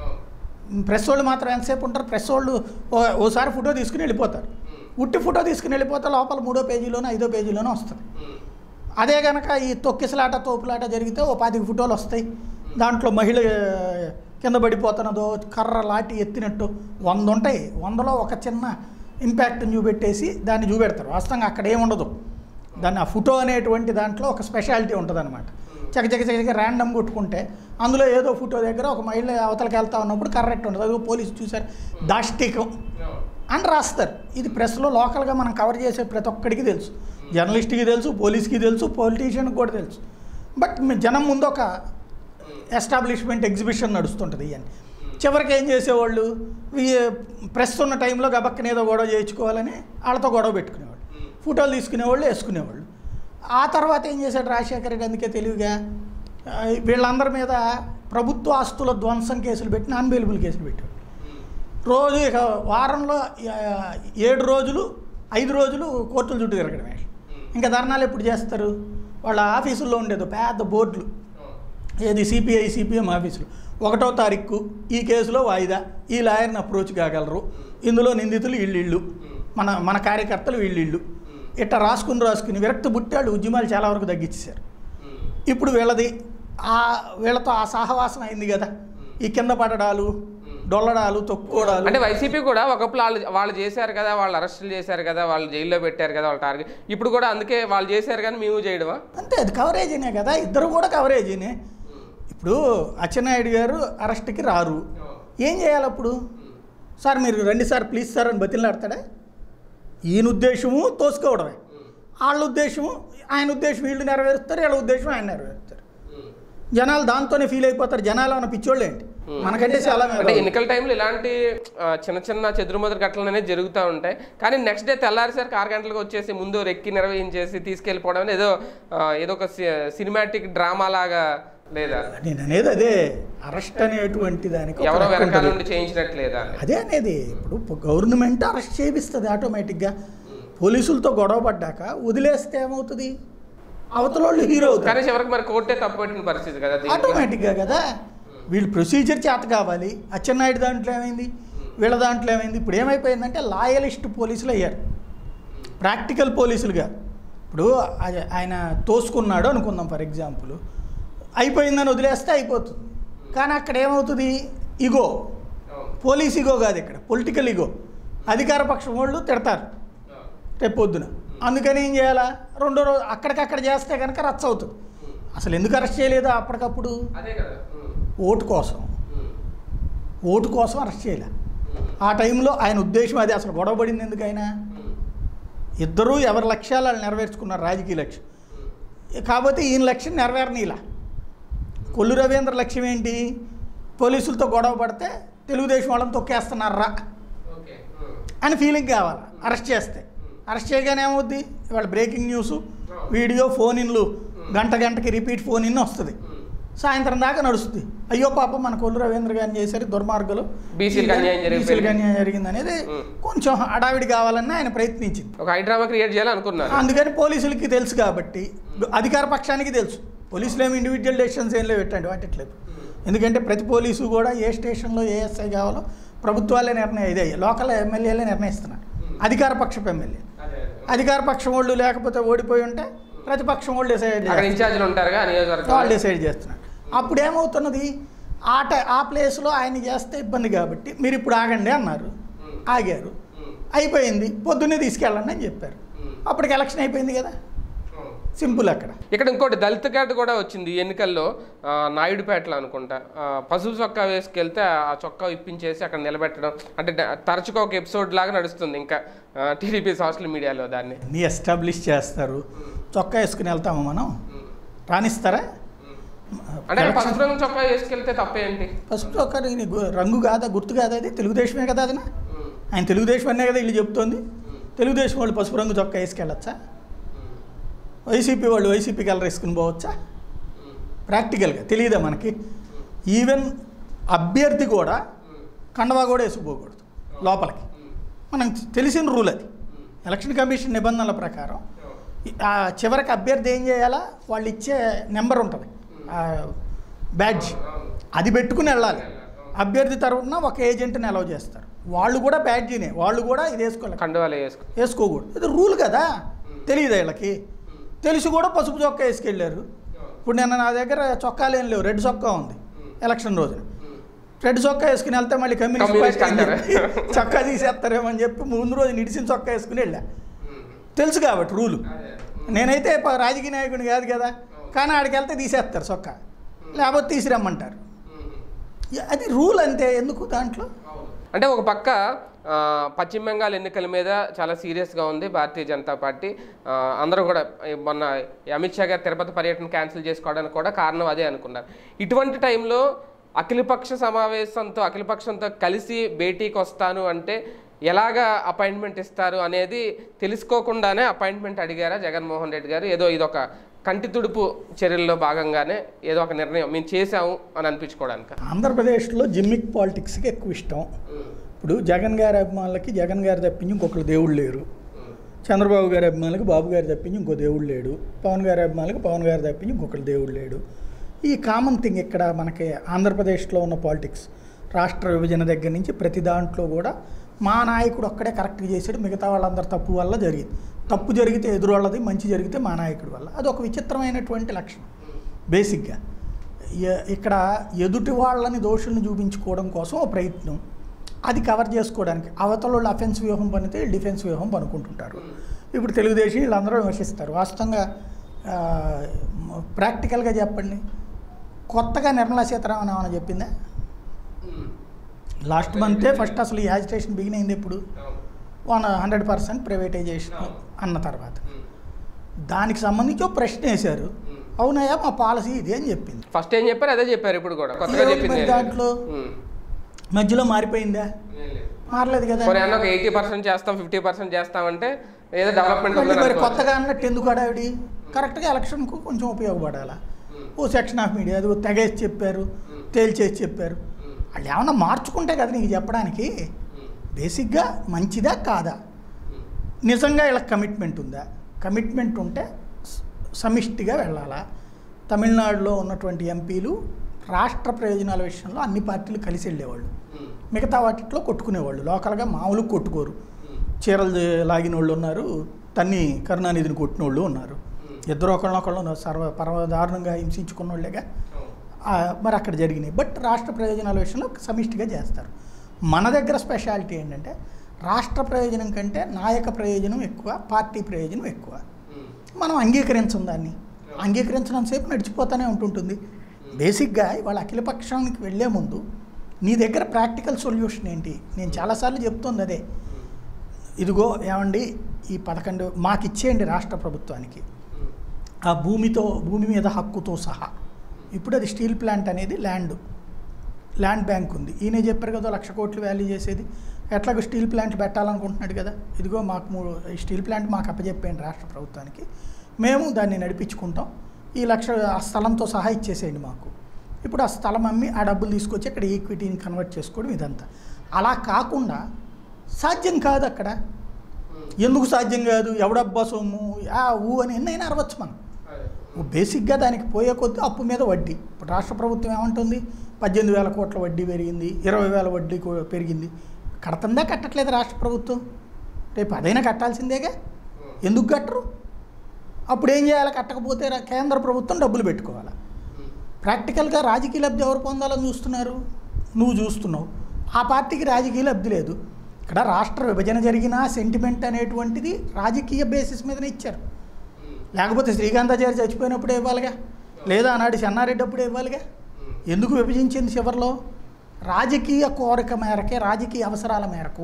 ప్రెస్ వాళ్ళు మాత్రం ఎంతసేపు ఉంటారు ప్రెస్ వాళ్ళు ఓ- ఓసారి ఫోటో తీసుకుని వెళ్ళిపోతారు ఉట్టి ఫోటో తీసుకుని వెళ్ళిపోతే లోపల మూడో పేజీలోనో ఐదో పేజీలోనో వస్తుంది అదే కనుక ఈ తొక్కిసలాట తోపులాట జరిగితే ఓ పాతిక ఫోటోలు వస్తాయి దాంట్లో మహిళ కింద పడిపోతున్నదో కర్ర లాటి ఎత్తినట్టు వంద ఉంటాయి వందలో ఒక చిన్న ఇంపాక్ట్ చూపెట్టేసి దాన్ని చూపెడతారు వాస్తవంగా అక్కడ ఏముండదు దాన్ని ఆ ఫోటో అనేటువంటి దాంట్లో ఒక స్పెషాలిటీ ఉంటుంది అనమాట చక చక చక చక ర్యాండమ్ కొట్టుకుంటే అందులో ఏదో ఫోటో దగ్గర ఒక మహిళ అవతలకి వెళ్తా ఉన్నప్పుడు కరెక్ట్ ఉంటుంది అదిగో పోలీసు చూశారు దాష్టికం అని రాస్తారు ఇది ప్రెస్లో లోకల్గా మనం కవర్ చేసే ప్రతి ఒక్కడికి తెలుసు జర్నలిస్ట్కి తెలుసు పోలీస్కి తెలుసు పొలిటీషియన్కి కూడా తెలుసు బట్ మీ జనం ముందు ఒక ఎస్టాబ్లిష్మెంట్ ఎగ్జిబిషన్ నడుస్తుంటుంది ఇవన్నీ చివరికి ఏం చేసేవాళ్ళు ఈ ప్రెస్ ఉన్న టైంలో గబక్కన ఏదో గొడవ చేయించుకోవాలని వాళ్ళతో గొడవ పెట్టుకునేవాళ్ళు ఫోటోలు తీసుకునేవాళ్ళు వేసుకునేవాళ్ళు ఆ తర్వాత ఏం చేశాడు రాజశేఖర రెడ్డి అందుకే తెలివిగా ఆ, వీళ్ళందరి మీద ప్రభుత్వ ఆస్తుల ధ్వంసం కేసులు పెట్టి నాన్ బెయిలబుల్ కేసులు పెట్టాడు రోజు ఇక వారంలో ఆ, ఏడు రోజులు ఐదు రోజులు కోర్టుల చుట్టూ తిరగడమే ఇంకా ధర్నాలు ఎప్పుడు చేస్తారు వాళ్ళ ఆఫీసుల్లో ఉండేది పెద్ద బోర్డులు ఏది సిపిఐ సిపిఎం ఆఫీసులు ఒకటో తారీఖు ఈ కేసులో వాయిదా ఈ లాయర్ని అప్రోచ్ కాగలరు ఇందులో నిందితులు వీళ్ళిళ్ళు మన మన కార్యకర్తలు వీళ్ళిళ్ళు ఇట్లా రాసుకుని రాసుకుని విరక్తి పుట్టాళ్ళు ఉద్యమాలు చాలా వరకు తగ్గించేశారు ఇప్పుడు వీళ్ళది ఆ వీళ్ళతో ఆ సహవాసం అయింది కదా ఈ కింద పడడాలు డొల్లడాలు తొక్కుకోవడాలు అంటే వైసీపీ కూడా ఒకప్పుడు వాళ్ళు వాళ్ళు చేశారు కదా వాళ్ళు అరెస్టులు చేశారు కదా వాళ్ళు జైల్లో పెట్టారు కదా వాళ్ళ టార్గెట్ ఇప్పుడు కూడా అందుకే వాళ్ళు చేశారు కానీ మేము చేయడమా అంతే అది కవరేజీనే కదా ఇద్దరు కూడా కవరేజీనే ఇప్పుడు అచ్చెన్నాయుడు గారు అరెస్ట్కి రారు ఏం చేయాలి అప్పుడు సార్ మీరు రండి సార్ ప్లీజ్ సార్ అని బతిలాడతాడా ఈయన ఉద్దేశము తోసుకోవడమే వాళ్ళ ఉద్దేశము ఆయన ఉద్దేశం వీళ్ళు నెరవేరుస్తారు వీళ్ళ ఉద్దేశం ఆయన నెరవేరుస్తారు జనాలు దాంతోనే ఫీల్ అయిపోతారు జనాలు అన్న పిచ్చోళ్ళు ఏంటి మనకంటే చాలా అంటే మేధావులు. ఎన్నికల టైంలో ఇలాంటి ఆ, చిన్న చిన్న చెదురుమదురు ఘటనలు అనేది జరుగుతూ ఉంటాయి కానీ నెక్స్ట్ డే తెల్లారిసరికి ఆరు గంటలకు వచ్చేసి ముందు రెక్కి నిర్వహించేసి తీసుకెళ్ళిపోవడం అనేది ఏదో ఆ, ఏదో ఒక సినిమాటిక్ డ్రామా లాగా లేదా నేను అనేది అదే అరెస్ట్ అనేటువంటి దానికి ఒక ఎవరో లెక్క వెనకాల ఉంటుంది. నుండి చేయించినట్లేదా అని. అదే అనేది ఇప్పుడు గవర్నమెంట్ అరెస్ట్ చేపిస్తుంది ఆటోమేటిక్గా పోలీసులతో గొడవ పడ్డాక వదిలేస్తే ఏమవుతుంది అవతల వాళ్ళు హీరో అవుతారు కానీ చివరికి మరి కోర్టే తప్పు పెట్టిన పరిస్థితి కదా దీనికి. ఆటోమేటిక్గా కదా వీళ్ళు ప్రొసీజర్ చేత కావాలి అచ్చెన్నాయుడు దాంట్లో ఏమైంది వీళ్ళ దాంట్లో ఏమైంది ఇప్పుడు ఏమైపోయిందంటే లాయలిస్ట్ పోలీసులు అయ్యారు ప్రాక్టికల్ పోలీసులుగా ఇప్పుడు ఆయ- ఆయన తోసుకున్నాడు అనుకుందాం ఫర్ ఎగ్జాంపుల్ అయిపోయిందని వదిలేస్తే అయిపోతుంది కానీ అక్కడ ఏమవుతుంది ఇగో అవును. పోలీస్ ఇగో కాదు ఇక్కడ పొలిటికల్ ఇగో అధికార పక్షం వాళ్ళు తిడతారు రేపు పొద్దున అందుకని ఏం చేయాలా రెండో రోజు అక్కడికక్కడ చేస్తే కనుక రచ్చ అవుతుంది అసలు ఎందుకు అరెస్ట్ చేయలేదు అప్పటికప్పుడు అదే కదా ఉమ్, ఓటు కోసం ఉమ్, ఓటు కోసం అరెస్ట్ చేయలే ఉమ్, ఆ టైంలో ఆయన ఉద్దేశం అది అసలు గొడవ పడింది ఎందుకు ఆయన ఉమ్, ఇద్దరూ ఎవరి లక్ష్యాలు వాళ్ళు నెరవేర్చుకున్నారు రాజకీయ లక్ష్యం కాకపోతే ఈయన లక్ష్యం నెరవేరనీలా కొల్లు రవీంద్ర లక్ష్యం ఏంటి పోలీసులతో గొడవ పడితే తెలుగుదేశం వాళ్ళని తొక్కేస్తున్నారా ఓకే ఉమ్, అని ఫీలింగ్ కావాలి అరెస్ట్ చేస్తే అరెస్ట్ చేయగానే ఏమవుద్ది ఇవాళ బ్రేకింగ్ న్యూస్ వీడియో ఫోన్ ఇన్లు గంట గంటకి రిపీట్ ఫోన్ ఇన్ వస్తుంది ఉమ్. సాయంత్రం దాకా నడుస్తుంది అయ్యో పాపం మన కొల్లు రవీంద్ర గారిని చేశారు దుర్మార్గులు బీసీలకు అన్యాయం జరిగిపోయింది. బీసీలకు అన్యాయం జరిగింది అనేది ఉమ్. కొంచెం హడావిడి కావాలని ఆయన ప్రయత్నించింది ఒక హైడ్రామా క్రియేట్ చేయాలనుకున్నారు అందుకని పోలీసులకి తెలుసు కాబట్టి అధికార పక్షానికి తెలుసు పోలీసులు ఏమి ఇండివిజువల్ డెసిషన్స్ ఏం లేవు పెట్టండి వాటిట్లేదు ఎందుకంటే ప్రతి పోలీసు కూడా ఏ స్టేషన్లో ఏ ఎస్ఐ కావాలో ప్రభుత్వాలే నిర్ణయం ఇదే లోకల్ ఎమ్మెల్యేలే నిర్ణయిస్తున్నారు అధికార పక్షపు ఎమ్మెల్యే అదే, అదే. అధికార పక్షం వాళ్ళు లేకపోతే ఓడిపోయి ఉంటే ప్రతిపక్షం వాళ్ళు డిసైడ్ అక్కడ చేస్తారు ఇన్ఛార్జ్లు ఉంటారుగా వాళ్ళు నియోజకవర్గం డిసైడ్ చేస్తున్నారు అప్పుడు ఏమవుతున్నది ఆ ట ఆ ప్లేస్లో ఆయన చేస్తే ఇబ్బంది కాబట్టి మీరు ఇప్పుడు ఆగండి అన్నారు ఆగారు అయిపోయింది పొద్దున్నే తీసుకెళ్ళండి అని చెప్పారు అప్పటికి ఎలక్షన్ అయిపోయింది కదా సింపుల్ అక్కడ ఇక్కడ ఇంకోటి దళిత కార్డు కూడా వచ్చింది ఈ ఎన్నికల్లో ఆ, నాయుడుపేటలో అనుకుంటా ఆ, పసుపు చొక్కా వేసుకెళ్తే ఆ చొక్కా ఇప్పించేసి అక్కడ నిలబెట్టడం అంటే డ- తరచుగా ఒక ఎపిసోడ్ లాగా నడుస్తుంది ఇంకా టీడీపీ సోషల్ మీడియాలో దాన్ని అన్నీ ఎస్టాబ్లిష్ చేస్తారు చొక్కా వేసుకుని వెళ్తాము మనం రాణిస్తారా అంటే అక్కడ పసుపు రంగు చొక్కా వేసుకెళ్తే తప్పేంటి పసుపు చొక్కా నీ గు- రంగు కాదా గుర్తు కాదా అది తెలుగుదేశమే కదా అది ఆయన తెలుగుదేశం అనే కదా వీళ్ళు చెప్తోంది తెలుగుదేశం వాళ్ళు పసుపు రంగు చొక్కా వేసుకెళ్ళచ్చా వైసీపీ వాళ్ళు వైసీపీ కలర్ వేసుకుని పోవచ్చా ప్రాక్టికల్గా తెలియదా మనకి ఈవెన్ అభ్యర్థి కూడా కండవా కూడా వేసుకుపోకూడదు లోపలికి మనకు తెలిసిన రూల్ అది ఎలక్షన్ కమిషన్ నిబంధనల ప్రకారం ఈ- ఆ చివరికి అభ్యర్థి ఏం చేయాలా వాళ్ళు ఇచ్చే నెంబర్ ఉంటుంది ఆ బ్యాడ్జ్ అది పెట్టుకుని వెళ్ళాలి అభ్యర్థి తరఫున ఒక ఏజెంట్ని అలౌ చేస్తారు వాళ్ళు కూడా బ్యాడ్జీనే వాళ్ళు కూడా ఇది వేసుకోవాలి కండువాలు వేసుకో వేసుకోకూడదు ఇది రూల్ కదా తెలియదు వీళ్ళకి తెలిసి కూడా పసుపు చొక్కా వేసుకెళ్ళారు ఇప్పుడు నేను నా దగ్గర చొక్కాలు ఏం లేవు రెడ్ చొక్కా ఉంది ఎలక్షన్ రోజున రెడ్ చొక్కా వేసుకుని వెళ్తే మళ్ళీ కమ్యూనిస్ట్ కమ్యూనిస్ట్ పార్టీ అని అంటారా? చెప్పి చొక్కా తీసేస్తారేమో అని చెప్పి ముందు రోజు నిడిసిన చొక్కా వేసుకుని వెళ్ళా తెలుసు కాబట్టి రూలు నేనైతే ప- రాజకీయ నాయకుడిని కాదు కదా కానీ ఆడికి వెళ్తే తీసేస్తారు చొక్కా లేకపోతే తీసిరమ్మంటారు ఇ- అది రూల్ అంతే ఎందుకు దాంట్లో అంటే ఒక పక్క ఆ, పశ్చిమ బెంగాల్ ఎన్నికల మీద చాలా సీరియస్గా ఉంది భారతీయ జనతా పార్టీ ఆ, అందరూ కూడా ఈ మొన్న అమిత్ షా గారు తిరుపతి పర్యటన క్యాన్సిల్ చేసుకోవడానికి కూడా కారణం అదే అనుకున్నారు ఇటువంటి టైంలో అఖిలపక్ష సమావేశంతో అఖిలపక్షంతో కలిసి భేటీకి వస్తాను అంటే ఎలాగా అపాయింట్మెంట్ ఇస్తారు అనేది తెలుసుకోకుండానే అపాయింట్మెంట్ అడిగారా జగన్మోహన్ రెడ్డి గారు ఏదో ఇదొక కంటి తుడుపు చర్యల్లో భాగంగానే ఏదో ఒక నిర్ణయం మేము చేసాము అని అనిపించుకోవడానికి ఆంధ్రప్రదేశ్లో జిమ్మిక్ పాలిటిక్స్కి ఎక్కువ ఇష్టం ఇప్పుడు జగన్ గారి అభిమానులకి జగన్ గారు తప్పించి ఇంకొకరు దేవుళ్ళు లేరు చంద్రబాబు గారి అభిమానులకి బాబు గారు తప్పించి ఇంకో దేవుడు లేడు పవన్ గారి అభిమానులకి పవన్ గారు తప్పించి ఇంకొకరు దేవుడు లేడు ఈ కామన్ థింగ్ ఇక్కడ మనకి ఆంధ్రప్రదేశ్లో ఉన్న పాలిటిక్స్ రాష్ట్ర విభజన దగ్గర నుంచి ప్రతి దాంట్లో కూడా మా నాయకుడు ఒక్కడే కరెక్ట్గా చేశాడు మిగతా వాళ్ళందరి తప్పు వల్ల జరిగింది తప్పు జరిగితే ఎదురు వాళ్ళది మంచి జరిగితే మా నాయకుడి వల్ల అది ఒక విచిత్రమైనటువంటి లక్షణం బేసిక్గా ఎ- ఇక్కడ ఎదుటి వాళ్ళని దోషుల్ని చూపించుకోవడం కోసం ఒక ప్రయత్నం అది కవర్ చేసుకోవడానికి అవతల వాళ్ళు అఫెన్స్ వ్యూహం పనితే వీళ్ళు డిఫెన్స్ వ్యూహం పనుకుంటుంటారు ఇప్పుడు తెలుగుదేశం వీళ్ళందరూ విమర్శిస్తారు వాస్తవంగా ఆ, మ- ప్రాక్టికల్గా చెప్పండి కొత్తగా నిర్మలా సీతారామన్ ఏమైనా చెప్పిందా లాస్ట్ మంతే ఫస్ట్ అసలు ఈ యాజిటేషన్ బిగిన్ అయింది ఎప్పుడు వన్ హండ్రెడ్ పర్సెంట్ ప్రైవేటైజేషన్ అన్న తర్వాత దానికి సంబంధించి ఒక ప్రశ్న వేశారు అవునయ్యా మా పాలసీ ఇది అని చెప్పింది ఫస్ట్ ఏం చెప్పారు అదే చెప్పారు ఇప్పుడు కూడా కొత్తగా ఏముంది చెప్పింది మరి ఏం లేదు. దాంట్లో ఉమ్. మధ్యలో మారిపోయిందా మారలేదు కదా పోనీ అన్న ఒక ఎయిటీ పర్సెంట్ చేస్తాం ఫిఫ్టీ పర్సెంట్ చేస్తామంటే ఏదో డెవలప్మెంట్ మళ్ళీ ఉందని మరి అనుకోవచ్చు. కొత్తగా అన్నట్టు ఎందుకు హడావిడి కరెక్ట్గా ఎలక్షన్కు కొంచెం ఉపయోగపడాలా ఓ సెక్షన్ ఆఫ్ మీడియా అది ఓ తెగేసి చెప్పారు తేల్చేసి చెప్పారు వాళ్ళు ఏమన్నా మార్చుకుంటే కదా నీకు చెప్పడానికి బేసిక్గా మంచిదా కాదా నిజంగా వీళ్ళకి కమిట్మెంట్ ఉందా కమిట్మెంట్ ఉంటే స- సమిష్టిగా వెళ్ళాలా తమిళనాడులో ఉన్నటువంటి ఎంపీలు రాష్ట్ర ప్రయోజనాల విషయంలో అన్ని పార్టీలు కలిసి వెళ్ళేవాళ్ళు మిగతా వాటిలో కొట్టుకునేవాళ్ళు లోకల్గా మామూలు కొట్టుకోరు చీరలు దే- లాగిన వాళ్ళు ఉన్నారు తన్ని కరుణానిధిని కొట్టిన వాళ్ళు ఉన్నారు ఇద్దరు ఒకళ్ళనొకళ్ళు సర్వ పర్వదారుణంగా హింసించుకున్న వాళ్ళేగా ఆ, మరి అక్కడ జరిగినాయి బట్ రాష్ట్ర ప్రయోజనాల విషయంలో సమిష్టిగా చేస్తారు మన దగ్గర స్పెషాలిటీ ఏంటంటే రాష్ట్ర ప్రయోజనం కంటే నాయక ప్రయోజనం ఎక్కువ పార్టీ ప్రయోజనం ఎక్కువ మనం అంగీకరించం దాన్ని అంగీకరించడం సేపు నడిచిపోతూనే ఉంటుంటుంది బేసిక్గా ఇవాళ అఖిలపక్షానికి వెళ్ళే ముందు నీ దగ్గర ప్రాక్టికల్ సొల్యూషన్ ఏంటి నేను చాలాసార్లు చెప్తుంది అదే ఇదిగో ఏమండి ఈ పదకొండు మాకు ఇచ్చేయండి రాష్ట్ర ప్రభుత్వానికి ఆ భూమితో భూమి మీద హక్కుతో సహా ఇప్పుడు అది స్టీల్ ప్లాంట్ అనేది ల్యాండ్ ల్యాండ్ బ్యాంక్ ఉంది ఈయన చెప్పారు కదా లక్ష కోట్లు వాల్యూ చేసేది ఎట్లాగో స్టీల్ ప్లాంట్ పెట్టాలనుకుంటున్నాడు కదా ఇదిగో మాకు మూడు ఈ స్టీల్ ప్లాంట్ మాకు అప్పచెప్పేయండి రాష్ట్ర ప్రభుత్వానికి మేము దాన్ని నడిపించుకుంటాం ఈ లక్ష ఆ స్థలంతో సహా ఇచ్చేసేయండి మాకు ఇప్పుడు ఆ స్థలం అమ్మి ఆ డబ్బులు తీసుకొచ్చి అక్కడ ఈక్విటీని కన్వర్ట్ చేసుకోవడం ఇదంతా అలా కాకుండా సాధ్యం కాదు అక్కడ ఎందుకు సాధ్యం కాదు ఎవడబ్బా సొమ్ము ఆ ఊ అని ఎన్నైనా అరవచ్చు మనం బేసిక్గా దానికి పోయే కొద్దీ అప్పు మీద వడ్డీ ఇప్పుడు రాష్ట్ర ప్రభుత్వం ఏమంటుంది పద్దెనిమిది వేల కోట్ల వడ్డీ పెరిగింది ఇరవై వేల వడ్డీ కూ- పెరిగింది కడుతుందా కట్టట్లేదు రాష్ట్ర ప్రభుత్వం రేపు అదైనా కట్టాల్సిందేగా ఎందుకు కట్టరు అప్పుడు ఏం చేయాలి కట్టకపోతే రా- కేంద్ర ప్రభుత్వం డబ్బులు పెట్టుకోవాలి ప్రాక్టికల్గా రాజకీయ లబ్ధి ఎవరు పొందాలని చూస్తున్నారు నువ్వు చూస్తున్నావు ఆ పార్టీకి రాజకీయ లబ్ధి లేదు ఇక్కడ రాష్ట్ర విభజన జరిగిన సెంటిమెంట్ అనేటువంటిది రాజకీయ బేసిస్ మీదనే ఇచ్చారు లేకపోతే శ్రీకాంతాచారి చచ్చిపోయినప్పుడే ఇవ్వాలిగా లేదా ఆనాడు చెన్నారెడ్డి అప్పుడే ఇవ్వాలిగా ఎందుకు విభజించింది చివరిలో రాజకీయ కోరిక మేరకే రాజకీయ అవసరాల మేరకు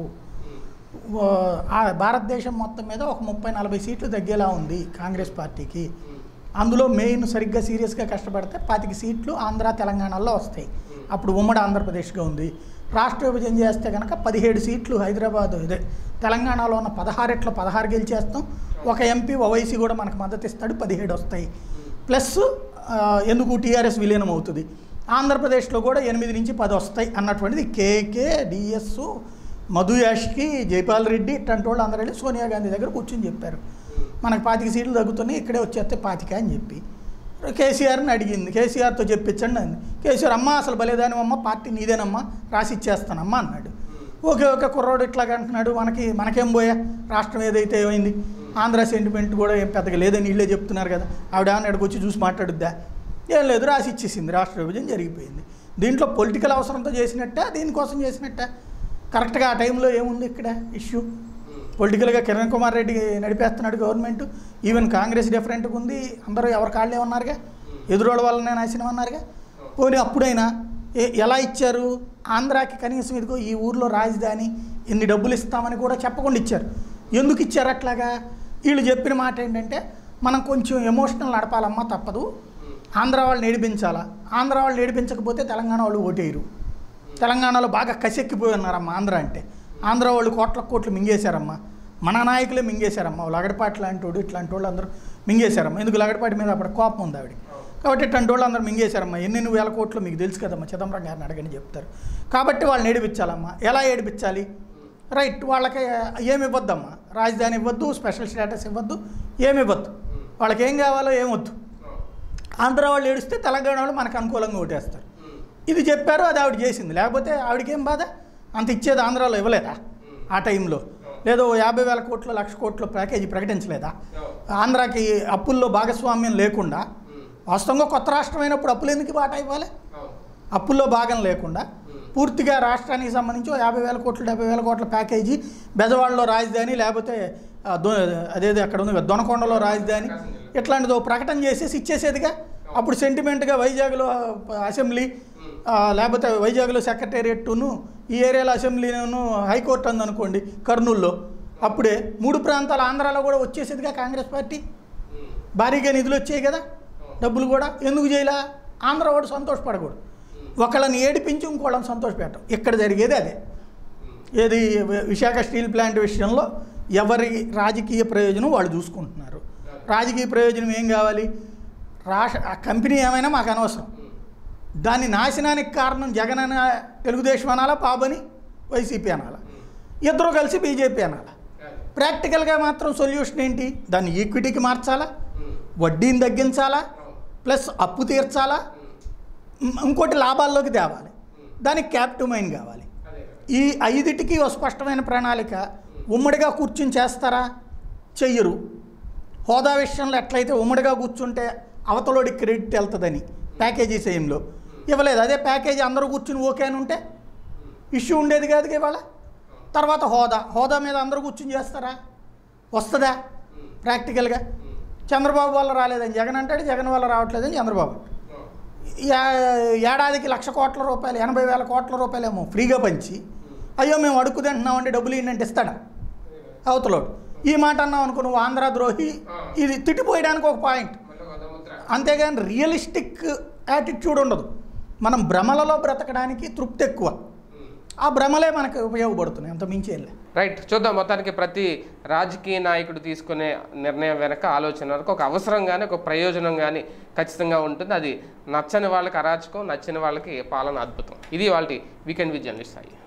ఓ, ఆ భారతదేశం మొత్తం మీద ఒక ముప్పై నలభై సీట్లు తగ్గేలా ఉంది కాంగ్రెస్ పార్టీకి అందులో మెయిన్ సరిగ్గా సీరియస్గా కష్టపడితే పాతిక సీట్లు ఆంధ్ర తెలంగాణలో వస్తాయి అప్పుడు ఉమ్మడి ఆంధ్రప్రదేశ్గా ఉంది రాష్ట్ర విభజన చేస్తే కనుక పదిహేడు సీట్లు హైదరాబాద్ ఇదే తెలంగాణలో ఉన్న పదహారెట్లో పదహారు గెలిచేస్తాం ఒక ఎంపీ ఓవైసీ కూడా మనకు మద్దతు ఇస్తాడు పదిహేడు వస్తాయి ప్లస్ ఆ, ఎందుకు టీఆర్ఎస్ విలీనం అవుతుంది ఆంధ్రప్రదేశ్లో కూడా ఎనిమిది నుంచి పది వస్తాయి అన్నటువంటిది కేకే డిఎస్ మధు యాష్కి జైపాల్ రెడ్డి ఇట్లాంటి వాళ్ళు అందరూ వెళ్ళి సోనియా గాంధీ దగ్గర కూర్చొని చెప్పారు మనకు పాతిక సీట్లు తగ్గుతున్నాయి ఇక్కడే వచ్చేస్తే పాతిక అని చెప్పి కేసీఆర్ని అడిగింది కేసీఆర్తో చెప్పించండి అంది కేసీఆర్ అమ్మ అసలు బలేదాని అమ్మ పార్టీ నీదేనమ్మా రాసి ఇచ్చేస్తానమ్మా అన్నాడు ఓకే ఓకే కుర్రోడు ఇట్లాగ అంటున్నాడు మనకి మనకేం పోయా రాష్ట్రం ఏదైతే ఏమైంది ఆంధ్ర సెంటిమెంట్ కూడా ఏం పెద్దగా లేదని వీళ్ళే చెప్తున్నారు కదా ఆవిడ అక్కడికి వచ్చి చూసి మాట్లాడుద్దా ఏం లేదు రాసి ఇచ్చేసింది రాష్ట్ర విభజన జరిగిపోయింది దీంట్లో పొలిటికల్ అవసరంతో చేసినట్ట దీనికోసం చేసినట్ట కరెక్ట్గా ఆ టైంలో ఏముంది ఇక్కడ ఇష్యూ పొలిటికల్గా కిరణ్ కుమార్ రెడ్డి నడిపేస్తున్నాడు గవర్నమెంట్ ఈవెన్ కాంగ్రెస్ డిఫరెంట్గా ఉంది అందరూ ఎవరి కాళ్ళే ఉన్నారుగా ఎదురోళ్ళ వల్లనే నాశనం అన్నారుగా పోనీ అప్పుడైనా ఏ- ఎలా ఇచ్చారు ఆంధ్రాకి కనీసం ఇదిగో ఈ ఊర్లో రాజధాని ఇన్ని డబ్బులు ఇస్తామని కూడా చెప్పకుండా ఇచ్చారు ఎందుకు ఇచ్చారు అట్లాగా వీళ్ళు చెప్పిన మాట ఏంటంటే మనం కొంచెం ఎమోషనల్ నడపాలమ్మా తప్పదు ఆంధ్ర వాళ్ళని ఏడిపించాలా ఆంధ్ర వాళ్ళని ఏడిపించకపోతే తెలంగాణ వాళ్ళు ఓటేయరు తెలంగాణలో బాగా కసెక్కిపోయి ఉన్నారమ్మా ఆంధ్ర అంటే ఆంధ్ర వాళ్ళు కోట్ల కోట్లు మింగేశారమ్మా మన నాయకులే మింగేశారమ్మా లగడపాటి లాంటి వాడు ఇట్లాంటి వాళ్ళు అందరూ మింగేశారమ్మా ఎందుకు లగడపాటి మీద అప్పుడు కోపం ఉంది ఆవిడ కాబట్టి ఇట్లాంటి వాళ్ళు అందరూ మింగేశారమ్మా ఎన్నెన్ని వేల కోట్లు మీకు తెలుసు కదమ్మా చిదంబరం గారిని అడగని చెప్తారు కాబట్టి వాళ్ళని ఏడిపించాలమ్మా ఎలా ఏడిపించాలి రైట్ వాళ్ళకి ఏమి ఇవ్వద్దమ్మా రాజధాని ఇవ్వద్దు స్పెషల్ స్టేటస్ ఇవ్వద్దు ఏమి ఇవ్వద్దు వాళ్ళకి ఏం కావాలో ఏమొద్దు ఆంధ్ర వాళ్ళు ఏడిస్తే తెలంగాణ వాళ్ళు మనకు అనుకూలంగా ఓటేస్తారు ఇది చెప్పారు అది ఆవిడ చేసింది లేకపోతే ఆవిడకేం బాధ అంత ఇచ్చేది ఆంధ్రాలో ఇవ్వలేదా ఆ టైంలో లేదో యాభై వేల కోట్లు లక్ష కోట్ల ప్యాకేజీ ప్రకటించలేదా ఆంధ్రాకి అప్పుల్లో భాగస్వామ్యం లేకుండా వాస్తవంగా కొత్త రాష్ట్రం అయినప్పుడు అప్పులు ఎందుకు బాట ఇవ్వాలి అప్పుల్లో భాగం లేకుండా పూర్తిగా రాష్ట్రానికి సంబంధించి ఓ యాభై వేల కోట్లు డెబ్బై వేల కోట్ల ప్యాకేజీ బెజవాడలో రాజధాని లేకపోతే ఆ, దొ అదేది అక్కడ ఉంది కదా, దొనకొండలో రాజధాని ఇట్లాంటిది ఓ ప్రకటన చేసేసి ఇచ్చేసేదిగా అప్పుడు సెంటిమెంట్గా వైజాగ్లో ఆ, అసెంబ్లీ ఆ, లేకపోతే వైజాగ్లో సెక్రటేరియట్ను ఈ ఏరియాలో అసెంబ్లీను హైకోర్టు ఉందనుకోండి కర్నూల్లో అప్పుడే మూడు ప్రాంతాల ఆంధ్రాలో కూడా వచ్చేసేదిగా కాంగ్రెస్ పార్టీ భారీగా నిధులు వచ్చాయి కదా డబ్బులు కూడా ఎందుకు చేయలా ఆంధ్ర వాడు సంతోషపడకూడదు ఒకళ్ళని ఏడిపించి ఇంకోళ్ళని సంతోషపెట్టం ఇక్కడ జరిగేది అదే ఏది వి- విశాఖ స్టీల్ ప్లాంట్ విషయంలో ఎవరి రాజకీయ ప్రయోజనం వాళ్ళు చూసుకుంటున్నారు రాజకీయ ప్రయోజనం ఏం కావాలి రాష్ట్ర ఆ కంపెనీ ఏమైనా మాకు అనవసరం దాని నాశనానికి కారణం జగన్ అన తెలుగుదేశం అనాలా పాబని వైసీపీ అనాలా ఇద్దరు కలిసి బీజేపీ అనాలా ప్రాక్టికల్గా మాత్రం సొల్యూషన్ ఏంటి దాన్ని ఈక్విటీకి మార్చాలా వడ్డీని తగ్గించాలా ప్లస్ అప్పు తీర్చాలా ఇం- ఇంకోటి లాభాల్లోకి తేవాలి దానికి క్యాపిటల్ మైన్ కావాలి ఈ ఐదిటికి ఒక స్పష్టమైన ప్రణాళిక ఉమ్మడిగా కూర్చుని చేస్తారా చెయ్యరు హోదా విషయంలో ఎట్లయితే ఉమ్మడిగా కూర్చుంటే అవతలోడి క్రెడిట్ వెళ్తుందని ప్యాకేజీ సేమ్లో ఇవ్వలేదు అదే ప్యాకేజీ అందరూ కూర్చుని ఓకే అని ఉంటే ఇష్యూ ఉండేది కాదు ఇవాళ తర్వాత హోదా హోదా మీద అందరూ కూర్చుని చేస్తారా వస్తుందా ప్రాక్టికల్గా చంద్రబాబు వల్ల రాలేదని జగన్ అంటాడు జగన్ వల్ల రావట్లేదని చంద్రబాబు అంటాడు. యా- ఏడాదికి లక్ష కోట్ల రూపాయలు ఎనభై వేల కోట్ల రూపాయలేమో ఫ్రీగా పంచి అయ్యో మేము అడుగు తింటున్నామంటే డబ్బులు ఏంటంటే ఇస్తాడా అవతలోడు ఈ మాట అన్నావు అనుకో నువ్వు ఆంధ్ర ద్రోహి ఇది తిట్టిపోయడానికి ఒక పాయింట్ అంతేగాని రియలిస్టిక్ యాటిట్యూడ్ ఉండదు మనం భ్రమలలో బ్రతకడానికి తృప్తి ఎక్కువ ఆ భ్రమలే మనకు ఉపయోగపడుతున్నాయి అంత మించి ఏం లేదు రైట్ చూద్దాం మొత్తానికి ప్రతి రాజకీయ నాయకుడు తీసుకునే నిర్ణయం వెనక ఆలోచన వరకు ఒక అవసరం కానీ ఒక ప్రయోజనం కానీ ఖచ్చితంగా ఉంటుంది అది నచ్చని వాళ్ళకి అరాచకం నచ్చని వాళ్ళకి పాలన అద్భుతం ఇది వాళ్ళ వీకెండ్ విత్ జర్నలిస్ట్ సాయి